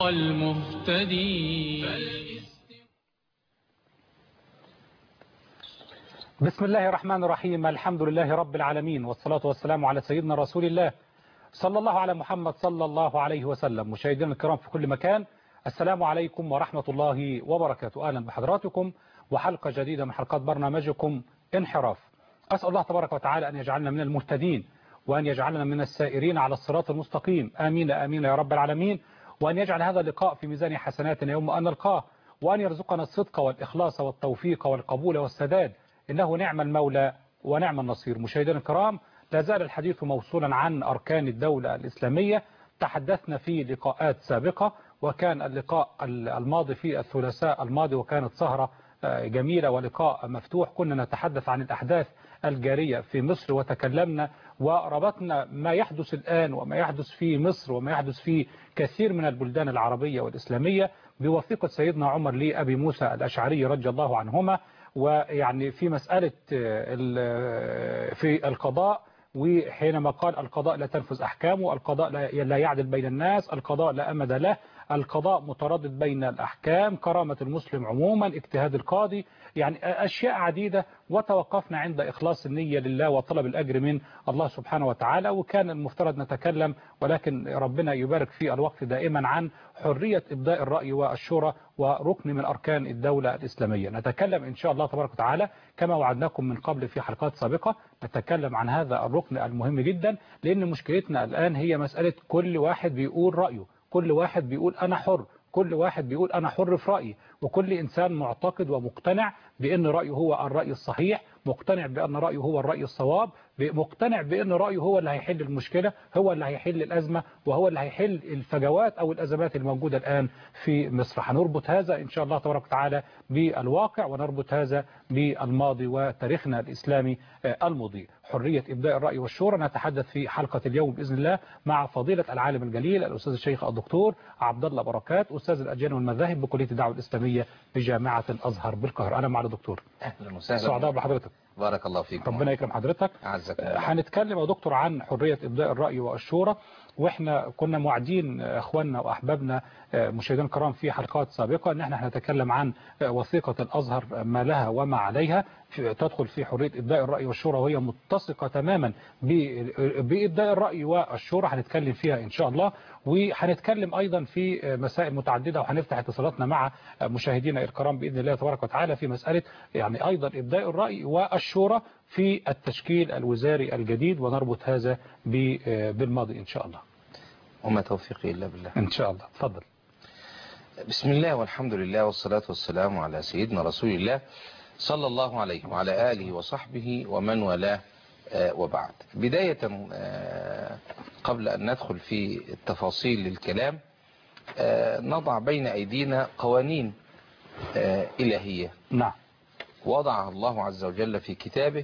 المهتدي بسم الله الرحمن الرحيم الحمد لله رب العالمين والصلاة والسلام على سيدنا رسول الله صلى الله على محمد صلى الله عليه وسلم مشاهدينا الكرام في كل مكان السلام عليكم ورحمة الله وبركاته أهلا بحضراتكم وحلقة جديدة من حلقات برنامجكم انحراف أسأل الله تبارك وتعالى أن يجعلنا من المهتدين وأن يجعلنا من السائرين على الصراط المستقيم آمين آمين يا رب العالمين وأن يجعل هذا اللقاء في ميزان حسناتنا يوم أن نلقاه وأن يرزقنا الصدق والإخلاص والتوفيق والقبول والسداد إنه نعم المولى ونعم النصير مشاهدينا الكرام لا زال الحديث موصولا عن أركان الدولة الإسلامية تحدثنا في لقاءات سابقة وكان اللقاء الماضي في الثلاثاء الماضي وكانت سهرة جميلة ولقاء مفتوح كنا نتحدث عن الأحداث الجارية في مصر وتكلمنا وربطنا ما يحدث الآن وما يحدث في مصر وما يحدث في كثير من البلدان العربية والإسلامية بوثيقة سيدنا عمر لأبي موسى الأشعري رضي الله عنهما ويعني في مسألة في القضاء وحينما قال القضاء لا تنفذ أحكامه القضاء لا يعدل بين الناس القضاء لا أمد له القضاء متردد بين الأحكام كرامة المسلم عموما اجتهاد القاضي يعني أشياء عديدة وتوقفنا عند إخلاص النية لله وطلب الأجر من الله سبحانه وتعالى وكان المفترض نتكلم ولكن ربنا يبارك في الوقت دائما عن حرية إبداء الرأي والشورى وركن من أركان الدولة الإسلامية نتكلم إن شاء الله تبارك وتعالى كما وعدناكم من قبل في حلقات سابقة نتكلم عن هذا الركن المهم جدا لأن مشكلتنا الآن هي مسألة كل واحد بيقول رأيه كل واحد بيقول أنا حر كل واحد بيقول أنا حر في رأيي وكل إنسان معتقد ومقتنع بأن رأيه هو الرأي الصحيح مقتنع بأن رأيه هو الرأي الصواب مقتنع بأن رأيه هو اللي هيحل المشكلة هو اللي هيحل الأزمة وهو اللي هيحل الفجوات أو الأزمات الموجودة الآن في مصر هنربط هذا إن شاء الله تبارك وتعالى بالواقع ونربط هذا بالماضي وتاريخنا الإسلامي المضيء حرية إبداء الرأي والشورى نتحدث في حلقة اليوم بإذن الله مع فضيلة العالم الجليل الأستاذ الشيخ الدكتور عبد الله بركات أستاذ الأديان والمذاهب بكلية الدعوة الإسلامية بجامعة الأزهر بالقاهرة أنا مع الدكتور أهلا وسهلا سعداء بحضرتك بارك الله فيكم ربنا يكرم حضرتك أعزك الله هنتكلم يا دكتور عن حرية إبداء الرأي والشورى واحنا كنا موعدين اخواننا واحبابنا مشاهدينا الكرام في حلقات سابقة ان احنا هنتكلم عن وثيقة الازهر ما لها وما عليها تدخل في حرية ابداء الرأي والشورى وهي متسقة تماما بابداء الرأي والشورى هنتكلم فيها ان شاء الله وهنتكلم ايضا في مسائل متعددة وهنفتح اتصالاتنا مع مشاهدينا الكرام باذن الله تبارك وتعالى في مسألة يعني ايضا ابداء الرأي والشورى في التشكيل الوزاري الجديد ونربط هذا بالماضي إن شاء الله وما توفيقي إلا بالله إن شاء الله تفضل بسم الله والحمد لله والصلاة والسلام على سيدنا رسول الله صلى الله عليه وعلى آله وصحبه ومن والاه وبعد بداية قبل أن ندخل في التفاصيل للكلام نضع بين أيدينا قوانين إلهية نعم وضعها الله عز وجل في كتابه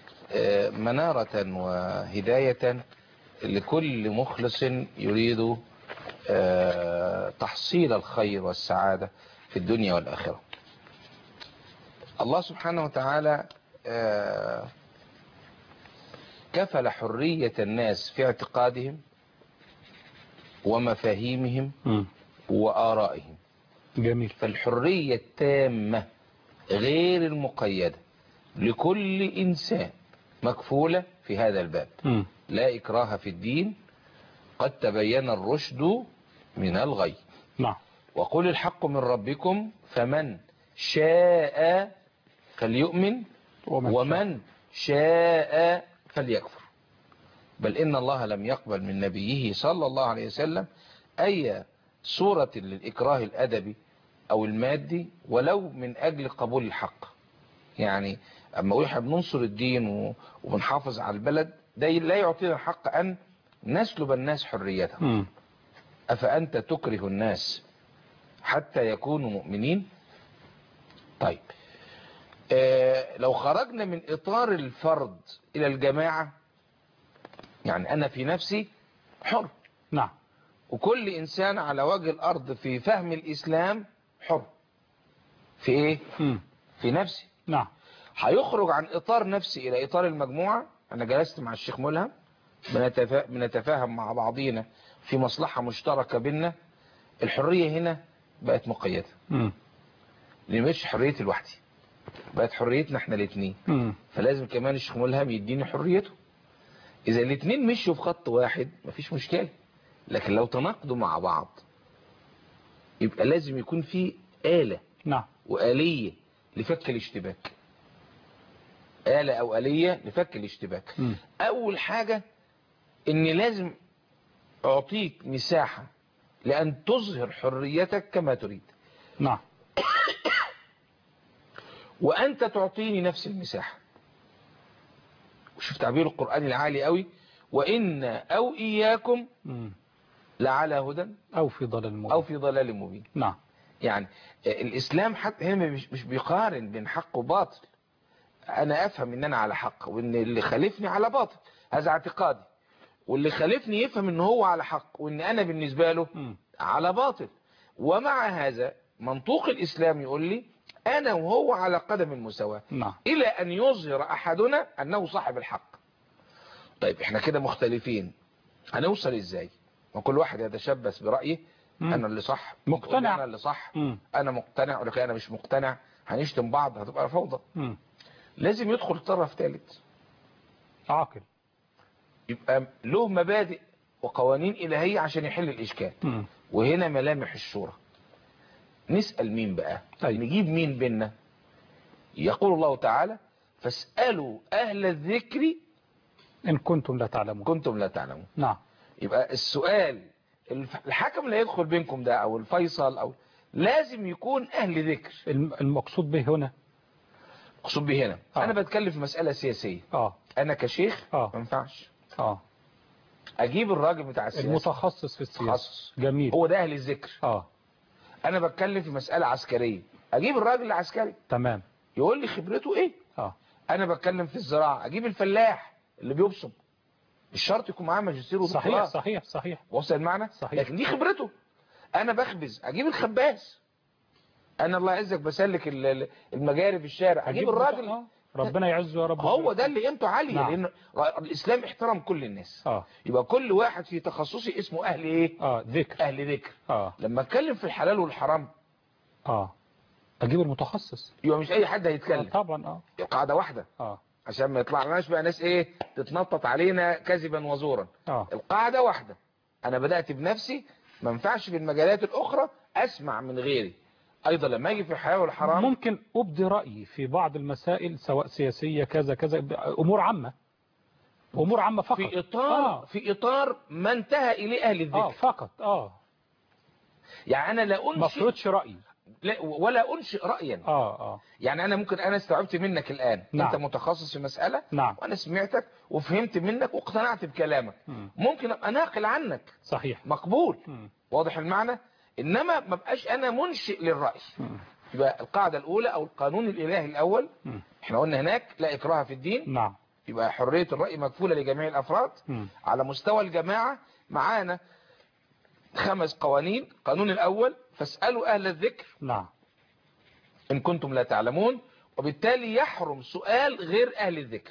منارة وهداية لكل مخلص يريد تحصيل الخير والسعادة في الدنيا والآخرة الله سبحانه وتعالى كفل حرية الناس في اعتقادهم ومفاهيمهم م. وآرائهم جميل فالحرية التامة غير المقيدة لكل إنسان مكفولة في هذا الباب م. لا إكراه في الدين قد تبين الرشد من الغي نعم وقل الحق من ربكم فمن شاء فليؤمن ومن ومن شاء فليكفر بل إن الله لم يقبل من نبيه صلى الله عليه وسلم أي صورة للإكراه الأدبي أو المادي ولو من أجل قبول الحق يعني أما أقول احنا بننصر الدين وبنحافظ على البلد ده لا يعطينا الحق أن نسلب الناس حريتهم م. أفأنت تكره الناس حتى يكونوا مؤمنين طيب آه لو خرجنا من إطار الفرد إلى الجماعة يعني أنا في نفسي حر نعم وكل إنسان على وجه الأرض في فهم الإسلام حر في إيه؟ م. في نفسي نعم هيخرج عن إطار نفسي إلى إطار المجموعة أنا جلست مع الشيخ ملهم بنتفا... بنتفاهم مع بعضينا في مصلحة مشتركة بينا الحرية هنا بقت مقيدة مم. لان مش حريتي لوحدي بقت حريتنا احنا الاثنين مم. فلازم كمان الشيخ ملهم يديني حريته اذا الاثنين مشوا في خط واحد مفيش مشكلة لكن لو تناقضوا مع بعض يبقى لازم يكون في آلة نعم وآلية لفك الاشتباك آلة أو آلية لفك الاشتباك مم. أول حاجة إن لازم أعطيك مساحة لأن تظهر حريتك كما تريد نعم وأنت تعطيني نفس المساحة وشوف تعبير القرآن العالي قوي وإن أو إياكم مم. لعلى هدى أو في ضلال مبين أو في ضلال مبين نعم يعني الإسلام حتى هنا مش مش بيقارن بين حق وباطل أنا أفهم إن أنا على حق وإن اللي خالفني على باطل هذا اعتقادي واللي خالفني يفهم إن هو على حق وإن أنا بالنسبة له مم. على باطل ومع هذا منطوق الإسلام يقول لي أنا وهو على قدم المساواة نعم إلى أن يظهر أحدنا أنه صاحب الحق طيب إحنا كده مختلفين هنوصل إزاي وكل واحد يتشبث برأيه مم. أنا اللي صح مقتنع. أنا اللي صح مم. أنا مقتنع ولكن أنا مش مقتنع هنشتم بعض هتبقى فوضى مم. لازم يدخل طرف ثالث عاقل يبقى له مبادئ وقوانين إلهية عشان يحل الإشكال مم. وهنا ملامح الشورى نسأل مين بقى طيب. نجيب مين بينا يقول الله تعالى فاسألوا أهل الذكر إن كنتم لا تعلمون كنتم لا تعلمون نعم يبقى السؤال الف- الحكم اللي يدخل بينكم ده أو الفيصل أو لازم يكون أهل ذكر الم- المقصود به هنا اقصد به هنا آه. أنا بتكلم في مسألة سياسية آه أنا كشيخ آه. ما ينفعش آه أجيب الراجل بتاع السياسة المتخصص في السياسة تخصص. جميل هو ده أهل الذكر آه أنا بتكلم في مسألة عسكرية أجيب الراجل العسكري تمام يقول لي خبرته إيه آه انا بتكلم في الزراعة اجيب الفلاح اللي بيبصم مش شرط يكون معاه ماجستير ودكتوراه صحيح صحيح صحيح وصل المعنى صحيح. لكن دي خبرته انا بخبز اجيب الخباز انا الله يعزك بسلك ال- ال- المجاري في الشارع اجيب الراجل آه. ربنا يعزه يا رب هو ده اللي قيمته عالية نعم. لان الاسلام احترم كل الناس آه يبقى كل واحد في تخصصي اسمه اهل ايه آه ذكر اهل ذكر آه لما اتكلم في الحلال والحرام آه أجيب المتخصص يبقى مش اي حد آه هيتكلم طبعا آه قاعدة واحدة آه عشان ما يطلعناش بقى ناس ايه تتنطط علينا كذبا وزورا آه القاعدة واحدة انا بدأت بنفسي ما ينفعش في المجالات الاخرى اسمع من غيري ايضا لما اجي في الحياة والحرام ممكن أبدي رأيي في بعض المسائل سواء سياسية كذا كذا أمور عامة أمور عامة فقط في اطار آه. في اطار ما انتهى اليه اهل الذكر آه فقط آه يعني انا لا ما انشئ فرضش رأيي لا ولا انشئ رايا آه آه يعني انا ممكن انا استوعبت منك الان نعم. انت متخصص في مسألة نعم وانا سمعتك وفهمت منك واقتنعت بكلامك مم. ممكن ابقى ناقل عنك صحيح مقبول مم. واضح المعنى انما ما بقاش انا منشئ للرأي مم. يبقى القاعدة الاولى او القانون الالهي الاول مم. احنا قلنا هناك لا اكراه في الدين نعم يبقى حرية الرأي مكفولة لجميع الافراد مم. على مستوى الجماعة معانا خمس قوانين قانون الاول فاسألوا اهل الذكر نعم ان كنتم لا تعلمون وبالتالي يحرم سؤال غير اهل الذكر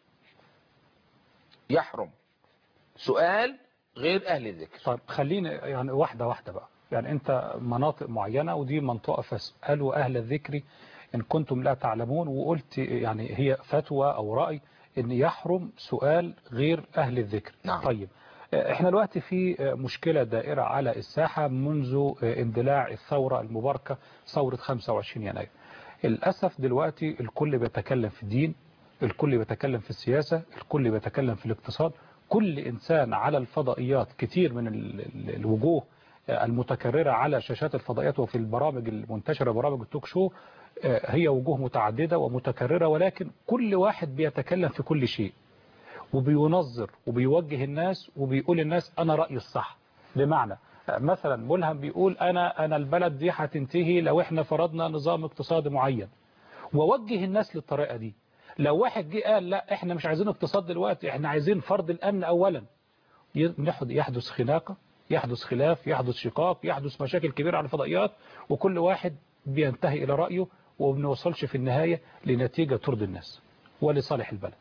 يحرم سؤال غير اهل الذكر طيب خلينا يعني واحدة واحدة بقى يعني أنت مناطق معينة ودي منطقة فاسألوا أهل الذكر إن كنتم لا تعلمون وقلت يعني هي فتوى أو رأي إن يحرم سؤال غير أهل الذكر نعم. طيب احنا دلوقتي في مشكلة دائرة على الساحة منذ اندلاع الثورة المباركة ثورة 25 يناير للأسف دلوقتي الكل بيتكلم في الدين الكل بيتكلم في السياسة الكل بيتكلم في الاقتصاد كل إنسان على الفضائيات كتير من ال- ال- الوجوه المتكررة على شاشات الفضائيات وفي البرامج المنتشرة برامج التوك شو آه، هي وجوه متعددة ومتكررة ولكن كل واحد بيتكلم في كل شيء وبينظر وبيوجه الناس وبيقول للناس أنا رأيي الصح بمعنى آه، مثلا ملهم بيقول أنا أنا البلد دي هتنتهي لو احنا فرضنا نظام اقتصادي معين ووجه الناس للطريقة دي لو واحد جه قال لا احنا مش عايزين اقتصاد دلوقتي احنا عايزين فرض الأمن أولا يحد- يحدث خناقة يحدث خلاف يحدث شقاق يحدث مشاكل كبيرة على الفضائيات وكل واحد بينتهي إلى رأيه وبنوصلش في النهاية لنتيجة ترضي الناس ولصالح البلد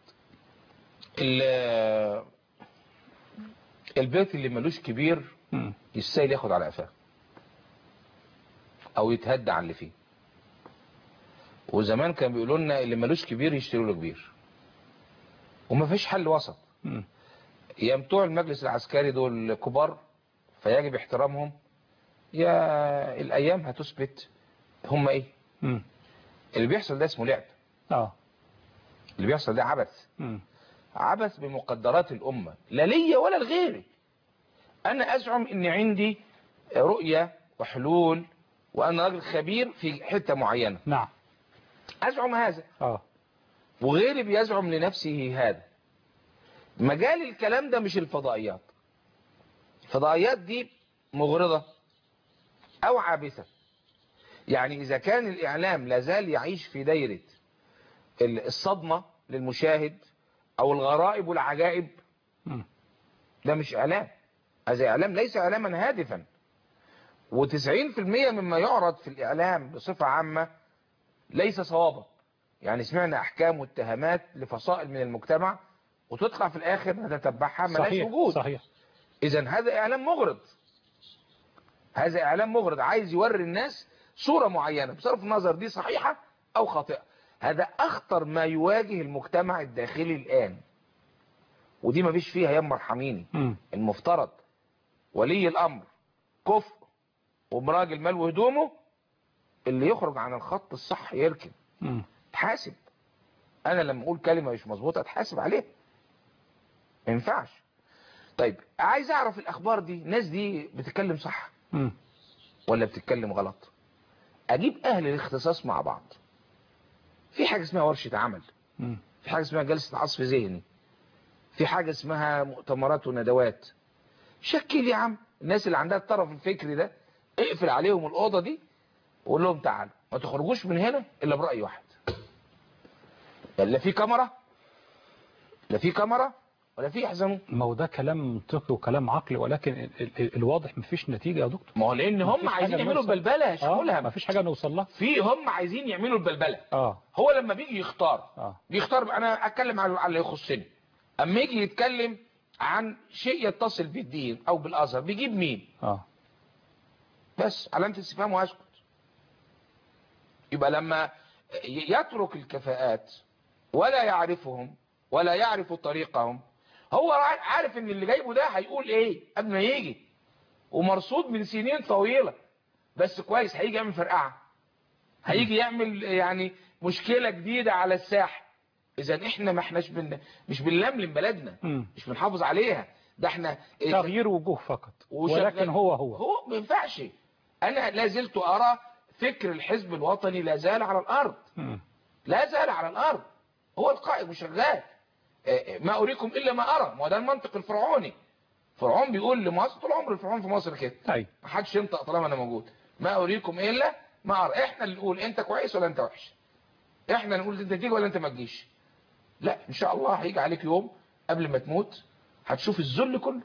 ال- البيت اللي ملوش كبير مم. يستاهل ياخد على قفاه او يتهدى على اللي فيه وزمان كان بيقولوا لنا اللي ملوش كبير يشتروا له كبير وما فيش حل وسط مم. يا بتوع المجلس العسكري دول كبار فيجب احترامهم يا الايام هتثبت هم ايه مم. اللي بيحصل ده اسمه لعب اه اللي بيحصل ده عبث مم. عبث بمقدرات الأمة لا ليا ولا لغيري أنا أزعم أن عندي رؤية وحلول وأنا راجل خبير في حتة معينة نعم أزعم هذا اه وغيري بيزعم لنفسه هذا مجال الكلام ده مش الفضائيات الفضائيات دي مغرضة أو عابثة يعني إذا كان الإعلام لازال يعيش في دايرة الصدمة للمشاهد أو الغرائب والعجائب مم. ده مش إعلام هذا إعلام ليس إعلاما هادفا و90% مما يعرض في الإعلام بصفة عامة ليس صوابا يعني سمعنا أحكام واتهامات لفصائل من المجتمع وتطلع في الآخر نتتبعها ملاش صحيح وجود صحيح إذا هذا إعلام مغرض هذا إعلام مغرض عايز يوري الناس صورة معينة بصرف النظر دي صحيحة أو خاطئة هذا أخطر ما يواجه المجتمع الداخلي الآن ودي ما فيش فيها يا مرحميني مم. المفترض ولي الأمر كفء ومراجل مال وهدومه اللي يخرج عن الخط الصح يركن مم. تحاسب انا لما اقول كلمة مش مظبوطة اتحاسب عليها ما ينفعش طيب عايز اعرف الاخبار دي الناس دي بتتكلم صح مم. ولا بتتكلم غلط اجيب اهل الاختصاص مع بعض في حاجة اسمها ورشة عمل مم. في حاجة اسمها جلسة عصف ذهني في حاجة اسمها مؤتمرات وندوات شكل يا عم الناس اللي عندها الطرف الفكري ده اقفل عليهم الأوضة دي وقول لهم تعالوا ما تخرجوش من هنا إلا برأي واحد لا في كاميرا لا في كاميرا ولا في يحزنوا ما هو ده كلام منطقي وكلام عقلي ولكن ال- ال- الواضح مفيش نتيجة يا دكتور ما هو لأن هم مفيش عايزين حاجة يعملوا نوصل. البلبلة يا اه شمولها مفيش حاجة نوصل لها في هم عايزين يعملوا البلبلة اه هو لما بيجي يختار اه بيختار انا اتكلم على على اللي يخصني اما يجي يتكلم عن شيء يتصل بالدين او بالازهر بيجيب مين اه بس علامه استفهام واسكت يبقى لما يترك الكفاءات ولا يعرفهم ولا يعرف طريقهم هو عارف ان اللي جايبه ده هيقول ايه قبل ما يجي ومرصود من سنين طويله بس كويس هيجي يعمل فرقعه هيجي يعمل يعني مشكله جديده على الساحه اذا احنا ما احناش بن مش بنلملم بلدنا مم. مش بنحافظ عليها ده احنا تغيير وجوه فقط وشغال- ولكن هو هو هو ما ينفعش انا لا زلت ارى فكر الحزب الوطني لا زال على الارض مم. لا زال على الارض هو القائم وشغال آه، ما اريكم الا ما ارى ما هو ده المنطق الفرعوني فرعون بيقول لمصر طول عمر الفرعون في مصر كده طيب ما حدش ينطق طالما انا موجود ما اريكم الا ما ارى احنا اللي نقول انت كويس ولا انت وحش احنا نقول انت تيجي ولا انت ما تجيش لا ان شاء الله هيجي عليك يوم قبل ما تموت هتشوف الذل كله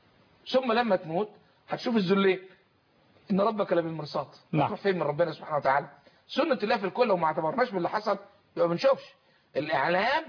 ثم لما تموت هتشوف الذلين ان ربك لبالمرصاد نعم. هتروح فين من ربنا سبحانه وتعالى سنة الله في الكل وما اعتبرناش باللي حصل يبقى ما بنشوفش الاعلام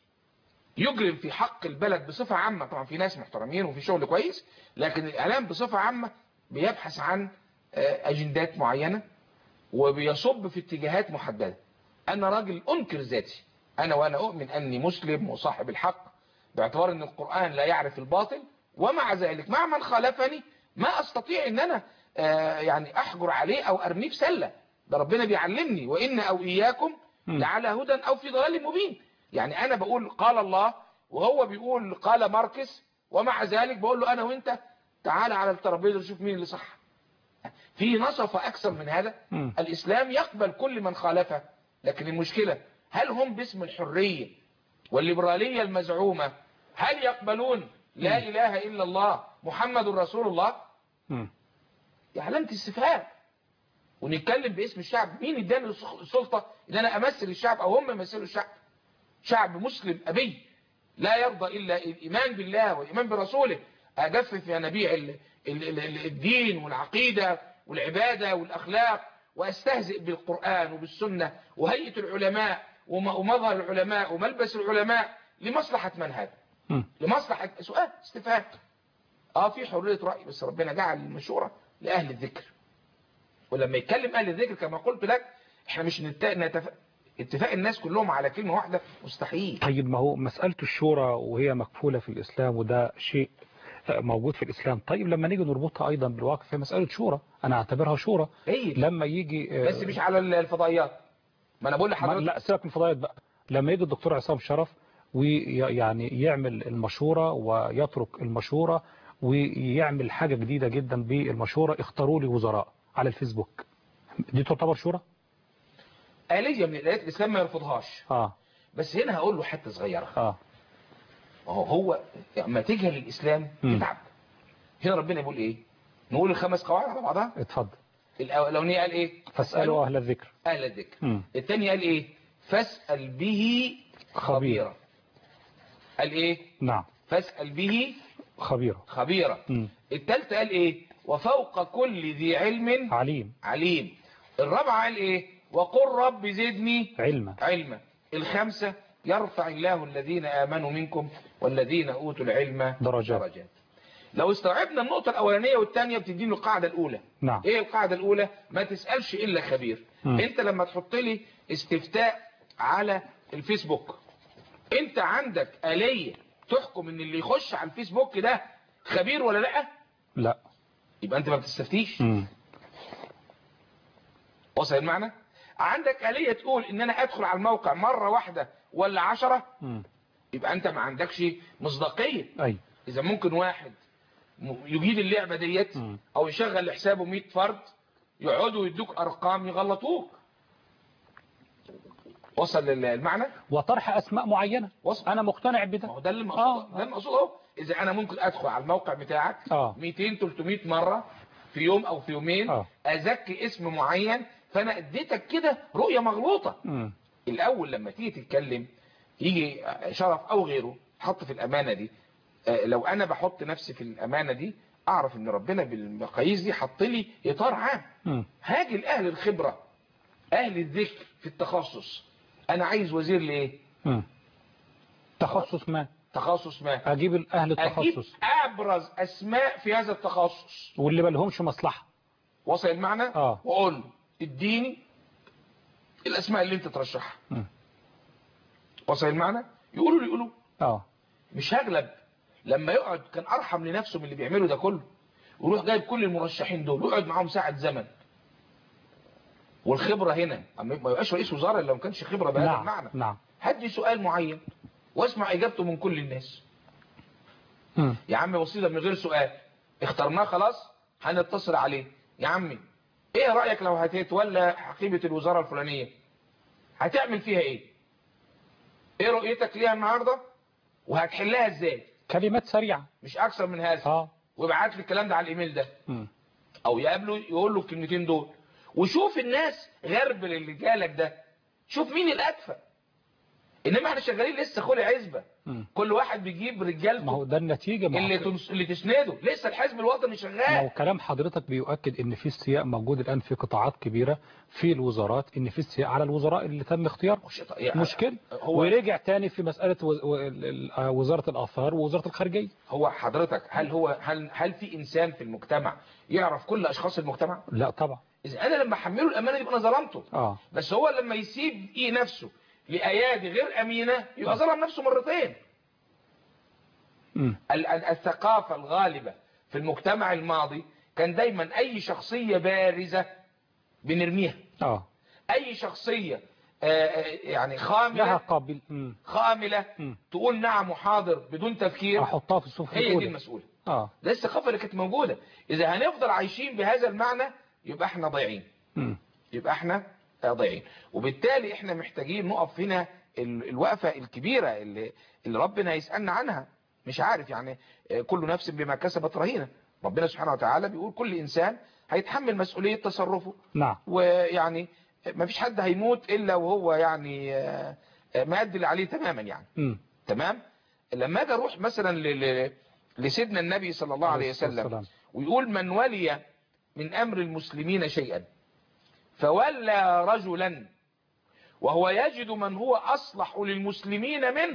يجرم في حق البلد بصفة عامة طبعا في ناس محترمين وفي شغل كويس لكن الاعلام بصفة عامة بيبحث عن آه، اجندات معينة وبيصب في اتجاهات محددة انا راجل انكر ذاتي انا وانا اؤمن اني مسلم وصاحب الحق باعتبار ان القرآن لا يعرف الباطل ومع ذلك مع من خالفني ما استطيع ان انا آه، يعني احجر عليه او ارميه في سلة ده ربنا بيعلمني وان او اياكم مم. لعلى هدى او في ضلال مبين يعني انا بقول قال الله وهو بيقول قال ماركس ومع ذلك بقول له انا وانت تعال على الترابيزه نشوف مين اللي صح في نصف اكثر من هذا مم. الاسلام يقبل كل من خالفه لكن المشكلة هل هم باسم الحرية والليبرالية المزعومة هل يقبلون لا اله الا الله محمد رسول الله مم. دي علامة استفهام ونتكلم باسم الشعب مين اداني السلطة ان انا امثل الشعب او هم يمثلوا الشعب شعب مسلم ابي لا يرضى الا الايمان بالله والايمان برسوله اجفف يا نبيع ال- ال- ال- ال- الدين والعقيدة والعبادة والاخلاق واستهزئ بالقرآن وبالسنة وهيئة العلماء وم- ومظهر العلماء وملبس العلماء لمصلحة من هذا مم. لمصلحة سؤال استفهام اه في حرية رأي بس ربنا جعل المشورة لأهل الذكر ولما يتكلم اهل الذكر كما قلت لك احنا مش نت... نتف... اتفاق الناس كلهم على كلمة واحدة مستحيل طيب ما هو مسألة الشورى وهي مكفولة في الإسلام وده شيء موجود في الإسلام طيب لما نيجي نربطها أيضا بالواقع في مسألة شورى أنا أعتبرها شورى هي لما يجي بس مش على الفضائيات ما انا بقول ما لحضرتك لا سيبك من الفضائيات بقى لما يجي الدكتور عصام شرف ويعني يعمل المشورة ويترك المشورة ويعمل حاجة جديدة جدا بالمشورة اختاروا لي وزراء على الفيسبوك دي تعتبر شورى؟ آلية من الآلات الإسلام ما يرفضهاش اه بس هنا هقول له حتة صغيرة اه ما هو هو لما تجهل الإسلام مم. يتعب هنا ربنا يقول إيه نقول الخمس قواعد على بعضها اتفضل الأولانية قال إيه فاسألوا أهل الذكر أهل الذكر مم. الثاني قال إيه فاسأل به خبير. خبيرا قال إيه نعم فاسأل به خبيرة خبيرا مم. الثالثة قال إيه وفوق كل ذي علم عليم عليم الرابعة قال إيه وقل رب زدني علما علما الخمسة يرفع الله الذين آمنوا منكم والذين أوتوا العلم درجات. درجات لو استوعبنا النقطة الأولانية والثانية بتدينا القاعدة الأولى نعم إيه القاعدة الأولى ما تسألش إلا خبير مم. أنت لما تحط لي استفتاء على الفيسبوك أنت عندك آلية تحكم إن اللي يخش على الفيسبوك ده خبير ولا لأ لا يبقى أنت ما بتستفتيش مم. وصل المعنى عندك آلية تقول إن أنا أدخل على الموقع مرة واحدة ولا عشرة مم. يبقى أنت ما عندكش مصداقية أي إذا ممكن واحد م- يجيد اللعبة ديت مم. أو يشغل لحسابه 100 فرد يقعدوا يدوك أرقام يغلطوك وصل لل- المعنى وطرح أسماء معينة وصل أنا مقتنع ما بده هو ده اللي آه، المقصود ده المقصود اهو إذا أنا ممكن أدخل على الموقع بتاعك آه. 200 300 مرة في يوم أو في يومين آه. أزكي اسم معين فأنا اديتك كده رؤية مغلوطة مم. الاول لما تيجي تتكلم يجي شرف او غيره حط في الامانه دي آه، لو انا بحط نفسي في الامانه دي اعرف ان ربنا بالمقاييس دي حط لي اطار عام مم. هاجي لاهل الخبره اهل الذكر في التخصص انا عايز وزير لايه مم. تخصص ما تخصص ما أجيب أهل اجيب التخصص ابرز اسماء في هذا التخصص واللي ما لهمش مصلحة وصل المعنى آه. واقول له اديني الاسماء اللي انت ترشحها مم. وصل المعنى يقولوا لي يقولوا اه مش هغلب لما يقعد كان ارحم لنفسه من اللي بيعمله ده كله ويروح جايب كل المرشحين دول ويقعد معاهم ساعة زمن والخبرة هنا أما ما يبقاش رئيس وزراء الا لو ما كانش خبرة بهذا نعم المعنى نعم هدي سؤال معين واسمع اجابته من كل الناس مم. يا عم بسيطة من غير سؤال اخترناه خلاص هنتصل عليه يا عمي ايه رأيك لو هتتولى حقيبة الوزارة الفلانية هتعمل فيها ايه ايه رؤيتك ليها النهاردة وهتحلها ازاي كلمات سريعة مش اكثر من هذا اه ويبعت لي الكلام ده على الايميل ده مم. او يقابله يقول له الكلمتين دول وشوف الناس غربل اللي جالك ده شوف مين الاكفأ انما احنا شغالين لسه خلق عزبه مم. كل واحد بيجيب ما رجالته هو ده النتيجة ما هو اللي ك- تنس... اللي تسنده لسه الحزب الوطني ما هو شغال كلام حضرتك بيؤكد ان في استياء موجود الان في قطاعات كبيرة في الوزارات ان في استياء على الوزراء اللي تم اختيارهم مش يعني مشكل هو ورجع تاني في مسألة وز- و- ال- ال- وزارة الآثار ووزارة الخارجية هو حضرتك هل هو هل هل في انسان في المجتمع يعرف كل اشخاص المجتمع لا طبعا اذا انا لما احمله الامانه دي يبقى انا ظلمته اه بس هو لما يسيب ايه نفسه لايادي غير امينه يبقى آه. ظلم نفسه مرتين مم. ال- ال- الثقافة الغالبة في المجتمع الماضي كان دايما أي شخصية بارزة بنرميها اه أي شخصية آه، آه، يعني لها خاملة قابل مم. خاملة مم. تقول نعم وحاضر بدون تفكير احطها في الصفحة هي دي الأولى المسؤولة اه ده الثقافة اللي كانت موجودة إذا هنفضل عايشين بهذا المعنى يبقى احنا ضايعين مم. يبقى احنا ضايعين وبالتالي احنا محتاجين نقف هنا ال- الوقفة الكبيرة اللي, اللي ربنا يسألنا عنها مش عارف يعني آه، كل نفس بما كسبت رهينة ربنا سبحانه وتعالى بيقول كل إنسان هيتحمل مسؤولية تصرفه نعم ويعني ما فيش حد هيموت إلا وهو يعني آه، آه، مأدي اللي عليه تماما يعني مم. تمام لما اجي اروح مثلا ل- ل- لسيدنا النبي صلى الله عليه الصلاة وسلم والسلام. ويقول من ولي من امر المسلمين شيئا فولى رجلا وهو يجد من هو اصلح للمسلمين منه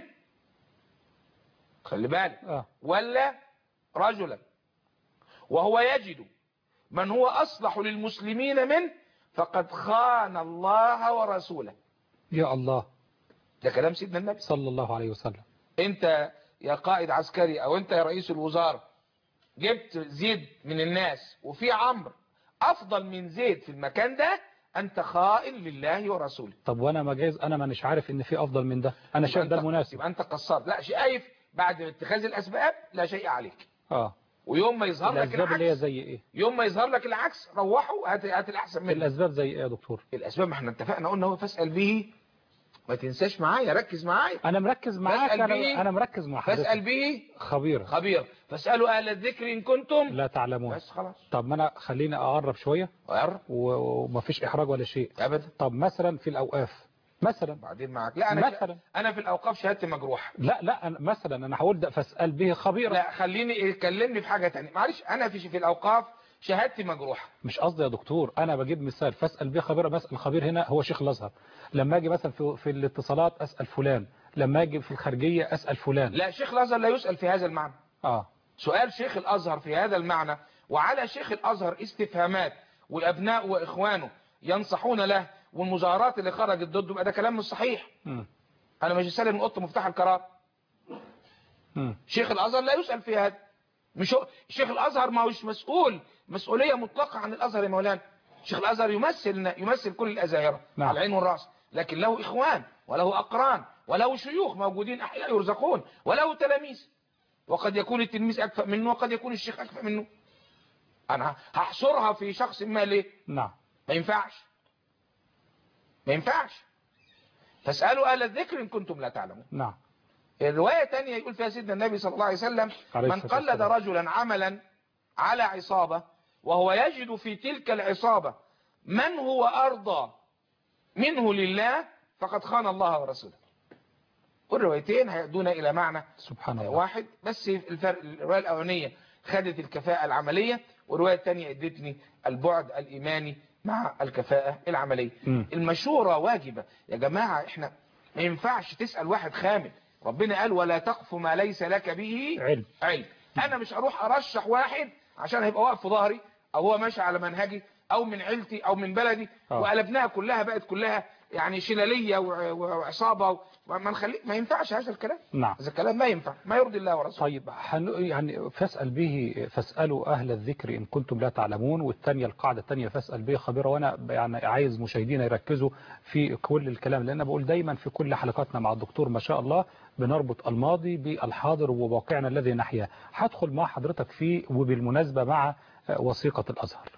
خلي بالك اه ولا رجلا وهو يجد من هو أصلح للمسلمين منه فقد خان الله ورسوله يا الله ده كلام سيدنا النبي صلى الله عليه وسلم انت يا قائد عسكري او انت يا رئيس الوزارة جبت زيد من الناس وفي عمرو افضل من زيد في المكان ده انت خائن لله ورسوله طب وانا ما جايز انا مانيش عارف ان في افضل من ده انا شايف ده يبقى أنت- المناسب يبقى انت قصار لا شايف بعد اتخاذ الاسباب لا شيء عليك اه ويوم ما يظهر لك الاسباب اللي هي العكس زي ايه يوم ما يظهر لك العكس روحوا هات هات الاحسن منه الاسباب زي ايه يا دكتور الاسباب ما احنا اتفقنا قلنا هو فاسال به ما تنساش معايا ركز معايا انا مركز معاك فاسأل انا به. انا مركز مع فاسال حضرتك به خبير خبير فاسالوا اهل الذكر ان كنتم لا تعلمون بس خلاص طب ما انا خليني اقرب شويه قرب و- ومفيش احراج ولا شيء ابدا طب مثلا في الاوقاف مثلا بعدين معاك لا انا مثلا. انا في الاوقاف شهادتي مجروحه لا لا أنا مثلا انا هقول ده فاسال به خبيرا لا خليني كلمني في حاجه تانية معلش انا في في الاوقاف شهادتي مجروحه مش قصدي يا دكتور انا بجيب مثال فاسال به خبيرا مثلا الخبير هنا هو شيخ الازهر لما اجي مثلا في, في الاتصالات اسال فلان لما اجي في الخارجيه اسال فلان لا شيخ الازهر لا يسال في هذا المعنى اه سؤال شيخ الازهر في هذا المعنى وعلى شيخ الازهر استفهامات وابناء واخوانه ينصحون له والمظاهرات اللي خرجت ضده يبقى ده كلام مش صحيح مم. انا مش سالم قط مفتاح القرار مم. شيخ الازهر لا يسال في هذا مش هو شيخ الازهر ما هوش مسؤول مسؤوليه مطلقه عن الازهر يا مولانا شيخ الازهر يمثل يمثل كل الازاهره نعم. على العين والراس لكن له اخوان وله اقران وله شيوخ موجودين احياء يرزقون وله تلاميذ وقد يكون التلميذ اكفأ منه وقد يكون الشيخ اكفأ منه انا هحصرها في شخص ما ليه نعم ما ينفعش ما ينفعش فاسالوا اهل الذكر ان كنتم لا تعلمون نعم الرواية تانية يقول فيها سيدنا النبي صلى الله عليه وسلم عليه من الصلاة قلد والسلام. رجلا عملا على عصابة وهو يجد في تلك العصابة من هو أرضى منه لله فقد خان الله ورسوله والروايتين هيأدونا إلى معنى سبحان الله واحد بس الفرق الرواية الأولانية خدت الكفاءة العملية والرواية الثانية ادتني البعد الإيماني مع الكفاءة العملية مم. المشورة واجبة يا جماعة احنا ما ينفعش تسأل واحد خامل ربنا قال ولا تقف ما ليس لك به علم علم انا مش هروح ارشح واحد عشان هيبقى واقف في ظهري او هو ماشي على منهجي او من عيلتي او من بلدي آه. وقلبناها كلها بقت كلها يعني شلاليه وع- وعصابه وما نخلي ما ينفعش هذا الكلام نعم هذا الكلام ما ينفع ما يرضي الله ورسوله طيب حن... يعني فاسأل به فاسألوا أهل الذكر إن كنتم لا تعلمون والثانية القاعدة الثانية فاسأل به خبيرا وأنا يعني عايز مشاهدينا يركزوا في كل الكلام لأن أنا بقول دايما في كل حلقاتنا مع الدكتور ما شاء الله بنربط الماضي بالحاضر وواقعنا الذي نحياه هدخل مع حضرتك فيه وبالمناسبة مع وثيقة الأزهر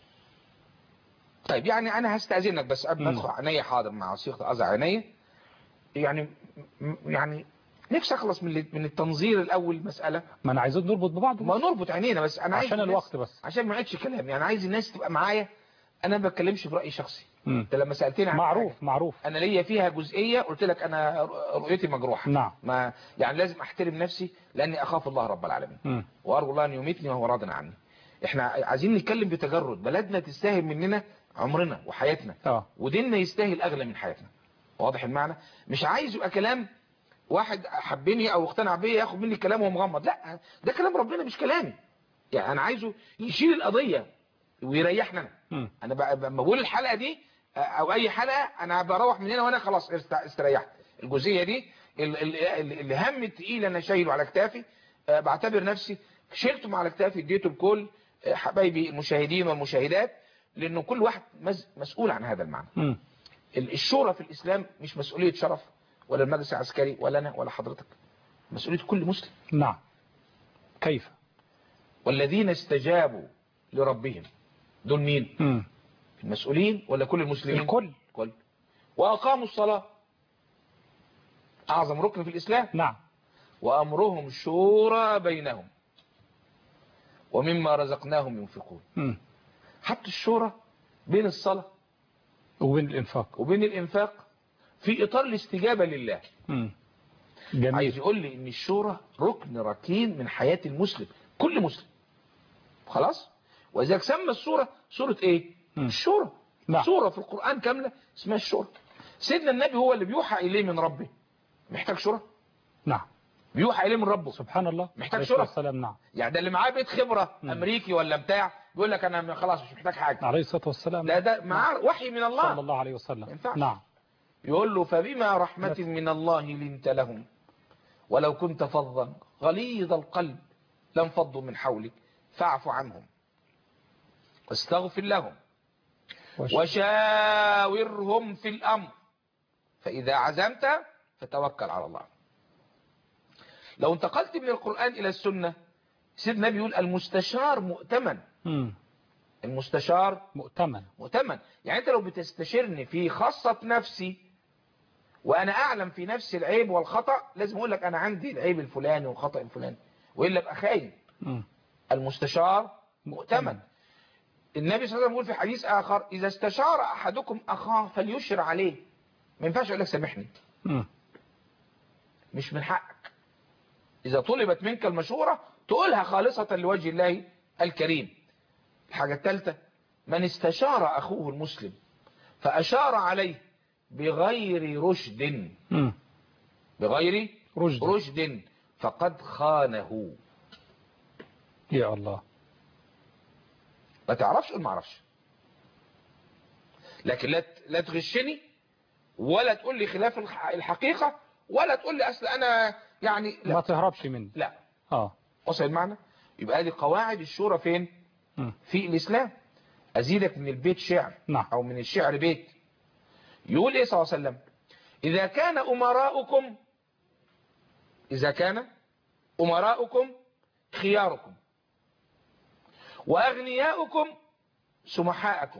طيب يعني انا هستاذنك بس قبل ما مم. ادخل عينيا حاضر مع وثيقه ازع عينيا يعني م- يعني نفسي اخلص من من التنظير الاول مساله ما أنا عايزين نربط ببعض ما نربط عينينا بس انا عايز عشان الناس- الوقت بس عشان ما يعيدش كلام يعني عايز الناس تبقى معايا انا ما بتكلمش برايي شخصي مم. انت لما سالتني عن معروف حاجة، معروف انا ليا فيها جزئيه قلت لك انا رؤيتي مجروحه نعم ما يعني لازم احترم نفسي لاني اخاف الله رب العالمين مم. وارجو الله ان يميتني وهو راض عني احنا عايزين نتكلم بتجرد بلدنا تستاهل مننا عمرنا وحياتنا اه وديننا يستاهل اغلى من حياتنا واضح المعنى مش عايز يبقى كلام واحد حبني او اقتنع بيا ياخد مني كلام وهو مغمض لا ده كلام ربنا مش كلامي يعني انا عايزه يشيل القضيه ويريحنا انا مم. انا بقى- لما بقول الحلقه دي آه، او اي حلقه انا بروح من هنا وانا خلاص است- استريحت الجزئيه دي ال- ال- ال- الهم التقيل انا شايله على كتافي آه، بعتبر نفسي شلته على كتافي اديته لكل آه، حبايبي المشاهدين والمشاهدات لانه كل واحد مز- مسؤول عن هذا المعنى مم. ال- الشورى في الاسلام مش مسؤوليه شرف ولا المجلس العسكري ولا انا ولا حضرتك مسؤوليه كل مسلم نعم كيف والذين استجابوا لربهم دول مين مم. المسؤولين ولا كل المسلمين الكل الكل وأقاموا الصلاة أعظم ركن في الإسلام نعم وأمرهم شورى بينهم ومما رزقناهم ينفقون مم. حتى الشورى بين الصلاة وبين الإنفاق وبين الإنفاق في إطار الاستجابة لله مم. عايز جميل يقول لي إن الشورى ركن ركين من حياة المسلم كل مسلم خلاص وإذا سمى السورة سورة إيه مم. الشورى نعم. سورة في القرآن كاملة اسمها الشورى سيدنا النبي هو اللي بيوحى إليه من ربه محتاج شورى نعم بيوحى اليه من ربه سبحان الله محتاج عليه الصلاة شرف. والسلام نعم يعني ده اللي معاه بيت خبره مم. امريكي ولا بتاع بيقول لك انا خلاص مش محتاج حاجه عليه الصلاة والسلام لا ده معاه وحي من صلى الله الله عليه ما وسلم ينفعش. نعم يقول له فبما رحمة بس. من الله لنت لهم ولو كنت فظا غليظ القلب لانفضوا من حولك فاعف عنهم واستغفر لهم وش- وشاورهم في الأمر فإذا عزمت فتوكل على الله لو انتقلت من القرآن إلى السنة سيدنا النبي يقول المستشار مؤتمن مم. المستشار مؤتمن مؤتمن يعني انت لو بتستشيرني في خاصة نفسي وانا اعلم في نفسي العيب والخطأ لازم اقول لك انا عندي العيب الفلاني والخطأ الفلاني والا ابقى خاين مم. المستشار مؤتمن النبي صلى الله عليه وسلم يقول في حديث اخر اذا استشار احدكم اخاه فليشر عليه ما ينفعش يقول لك سامحني مم. مش من حقك اذا طلبت منك المشورة تقولها خالصة لوجه الله الكريم الحاجة الثالثة من استشار اخوه المسلم فاشار عليه بغير رشد مم. بغير رشد رشد فقد خانه يا الله ما تعرفش قول ما اعرفش لكن لا ت- لا تغشني ولا تقول لي خلاف الح- الحقيقة ولا تقول لي اصل انا يعني ما لا تهربش مني لا اه وصل المعنى يبقى هذه قواعد الشورى فين مم. في الاسلام ازيدك من البيت شعر نعم او من الشعر بيت يقول ايه صلى الله عليه وسلم اذا كان امراؤكم اذا كان امراؤكم خياركم واغنياؤكم سمحاءكم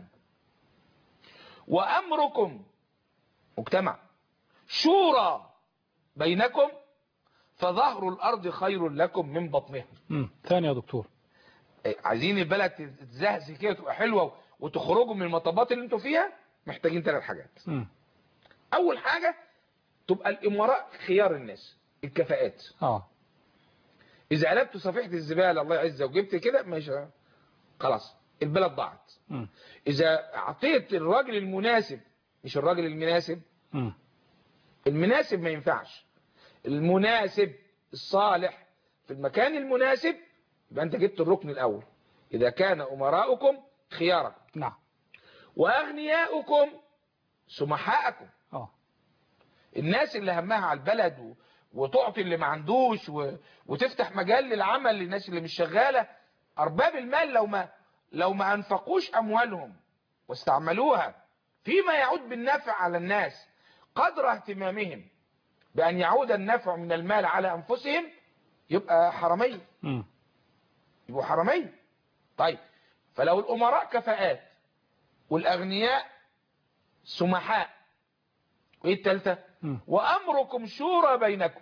وامركم مجتمع شورى بينكم فظهر الارض خير لكم من بطنها مم. ثاني يا دكتور إيه، عايزين البلد تتزهزه كده تبقى حلوه وتخرجوا من المطبات اللي انتوا فيها محتاجين ثلاث حاجات مم. اول حاجه تبقى الامراء خيار الناس الكفاءات اه اذا قلبت صفيحه الزباله الله يعزها وجبت كده مش خلاص البلد ضاعت مم. اذا اعطيت الراجل المناسب مش الراجل المناسب مم. المناسب ما ينفعش المناسب الصالح في المكان المناسب يبقى انت جبت الركن الاول اذا كان امراؤكم خياركم نعم واغنياؤكم سمحاءكم اه الناس اللي همها على البلد و... وتعطي اللي ما عندوش و... وتفتح مجال للعمل للناس اللي مش شغاله ارباب المال لو ما لو ما انفقوش اموالهم واستعملوها فيما يعود بالنفع على الناس قدر اهتمامهم بان يعود النفع من المال على انفسهم يبقى حراميه مم. يبقوا حراميه طيب فلو الامراء كفاءات والاغنياء سمحاء وايه الثالثه مم. وامركم شورى بينكم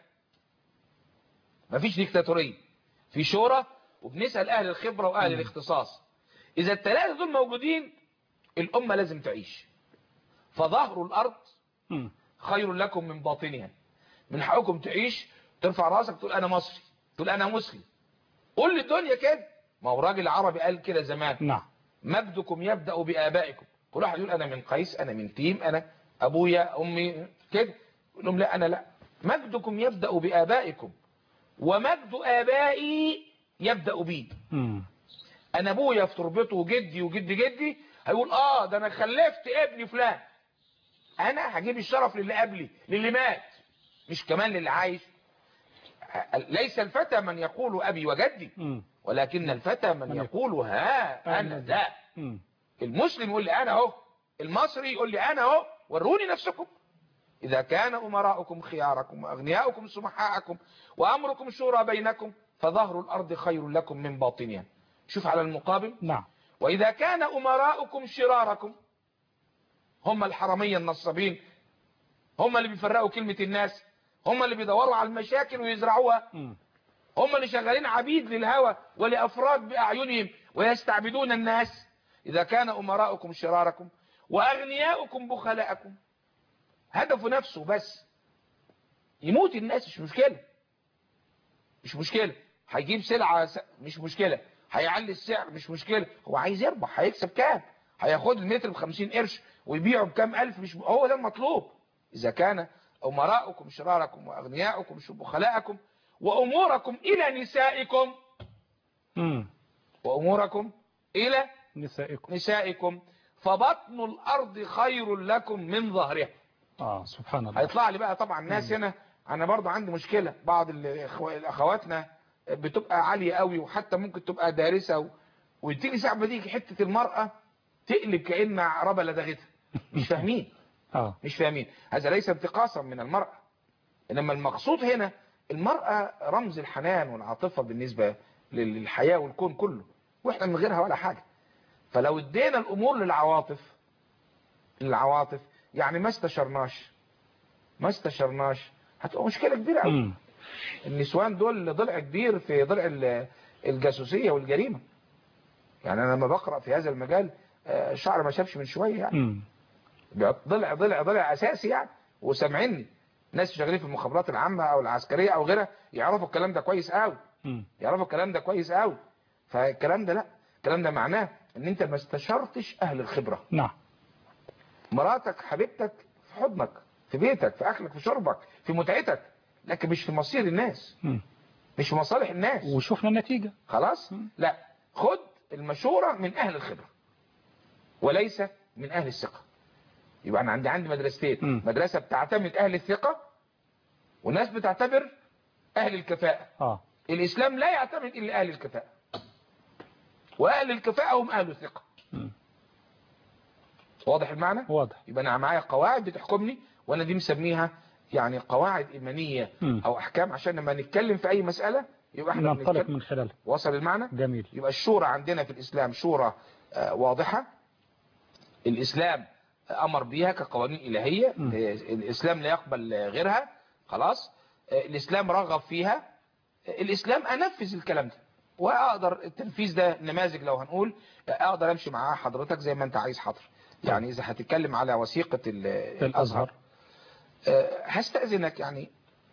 مفيش ديكتاتوريه في شورى وبنسال اهل الخبره واهل مم. الاختصاص اذا الثلاثه دول موجودين الامه لازم تعيش فظهر الارض مم. خير لكم من باطنها من حقكم تعيش ترفع راسك تقول انا مصري تقول انا مسلم قول للدنيا كده ما هو راجل عربي قال كده زمان نعم مجدكم يبدأ بآبائكم كل واحد يقول أنا من قيس أنا من تيم أنا أبويا أمي كده يقول لهم لا أنا لا مجدكم يبدأ بآبائكم ومجد آبائي يبدأ بي مم. أنا أبويا في تربته وجدي وجد جدي هيقول آه ده أنا خلفت ابني فلان أنا هجيب الشرف للي قبلي للي مات مش كمان للي عايش ليس الفتى من يقول أبي وجدي مم. ولكن الفتى من من يقول ها أنا ذا مم. المسلم يقول لي انا اهو المصري يقول لي انا اهو وروني نفسكم اذا كان امراؤكم خياركم واغنياؤكم سمحاءكم وامركم شورى بينكم فظهر الارض خير لكم من باطنها شوف على المقابل نعم واذا كان امراؤكم شراركم هم الحرمية النصابين هم اللي بيفرقوا كلمة الناس هم اللي بيدوروا على المشاكل ويزرعوها مم. هم اللي شغالين عبيد للهوى ولأفراد بأعينهم ويستعبدون الناس إذا كان أمراؤكم شراركم وأغنياؤكم بخلاءكم هدفه نفسه بس يموت الناس مش مشكلة مش مشكلة هيجيب سلعة س- مش مشكلة هيعلي السعر مش مشكلة هو عايز يربح هيكسب كام هياخد المتر بخمسين قرش ويبيعه بكام ألف مش هو ده المطلوب إذا كان أمراؤكم شراركم وأغنياؤكم بخلاءكم وأموركم إلى نسائكم مم. وأموركم إلى نسائكم نسائكم فبطن الأرض خير لكم من ظهرها اه سبحان الله هيطلع لي بقى طبعا ناس هنا انا برضو عندي مشكلة بعض الإخوة- الاخواتنا بتبقى عالية قوي وحتى ممكن تبقى دارسة و... وتيجي ساعة ما تيجي حتة المرأة تقلب كأن عربة لدغتها مش فاهمين اه مش فاهمين هذا ليس انتقاصا من المرأة انما المقصود هنا المرأة رمز الحنان والعاطفة بالنسبة للحياة والكون كله واحنا من غيرها ولا حاجة فلو ادينا الامور للعواطف للعواطف يعني ما استشرناش ما استشرناش هتبقى مشكلة كبيرة قوي مم. النسوان دول ضلع كبير في ضلع ال- الجاسوسية والجريمة يعني انا لما بقرأ في هذا المجال آه، شعر ما شافش من شوية يعني مم. ضلع ضلع ضلع اساسي يعني وسامعيني ناس شغالين في المخابرات العامة او العسكرية او غيرها يعرفوا الكلام ده كويس قوي مم. يعرفوا الكلام ده كويس قوي فالكلام ده لا الكلام ده معناه ان انت ما استشرتش اهل الخبرة نعم مراتك حبيبتك في حضنك في بيتك في اكلك في شربك في متعتك لكن مش في مصير الناس مم. مش في مصالح الناس وشوفنا النتيجة خلاص مم. لا خد المشورة من اهل الخبرة وليس من اهل الثقة يبقى انا عندي عندي مدرستين مم. مدرسة بتعتمد اهل الثقة وناس بتعتبر اهل الكفاءة اه الاسلام لا يعتمد الا اهل الكفاءة واهل الكفاءة هم اهل الثقة مم. واضح المعنى واضح يبقى انا معايا قواعد بتحكمني وانا دي مسميها يعني قواعد ايمانية مم. او احكام عشان لما نتكلم في اي مسألة يبقى احنا ننطلق بنتكلم من خلالها وصل المعنى جميل يبقى الشورى عندنا في الإسلام شورى آه، واضحة الإسلام أمر بيها كقوانين إلهية م. آه، الإسلام لا يقبل غيرها خلاص آه، الإسلام رغب فيها آه، الإسلام أنفذ الكلام ده وأقدر التنفيذ ده نماذج لو هنقول آه، أقدر أمشي معاه حضرتك زي ما أنت عايز حاضر يعني إذا هتتكلم على وثيقة ال- الأزهر الأزهر آه، هستأذنك يعني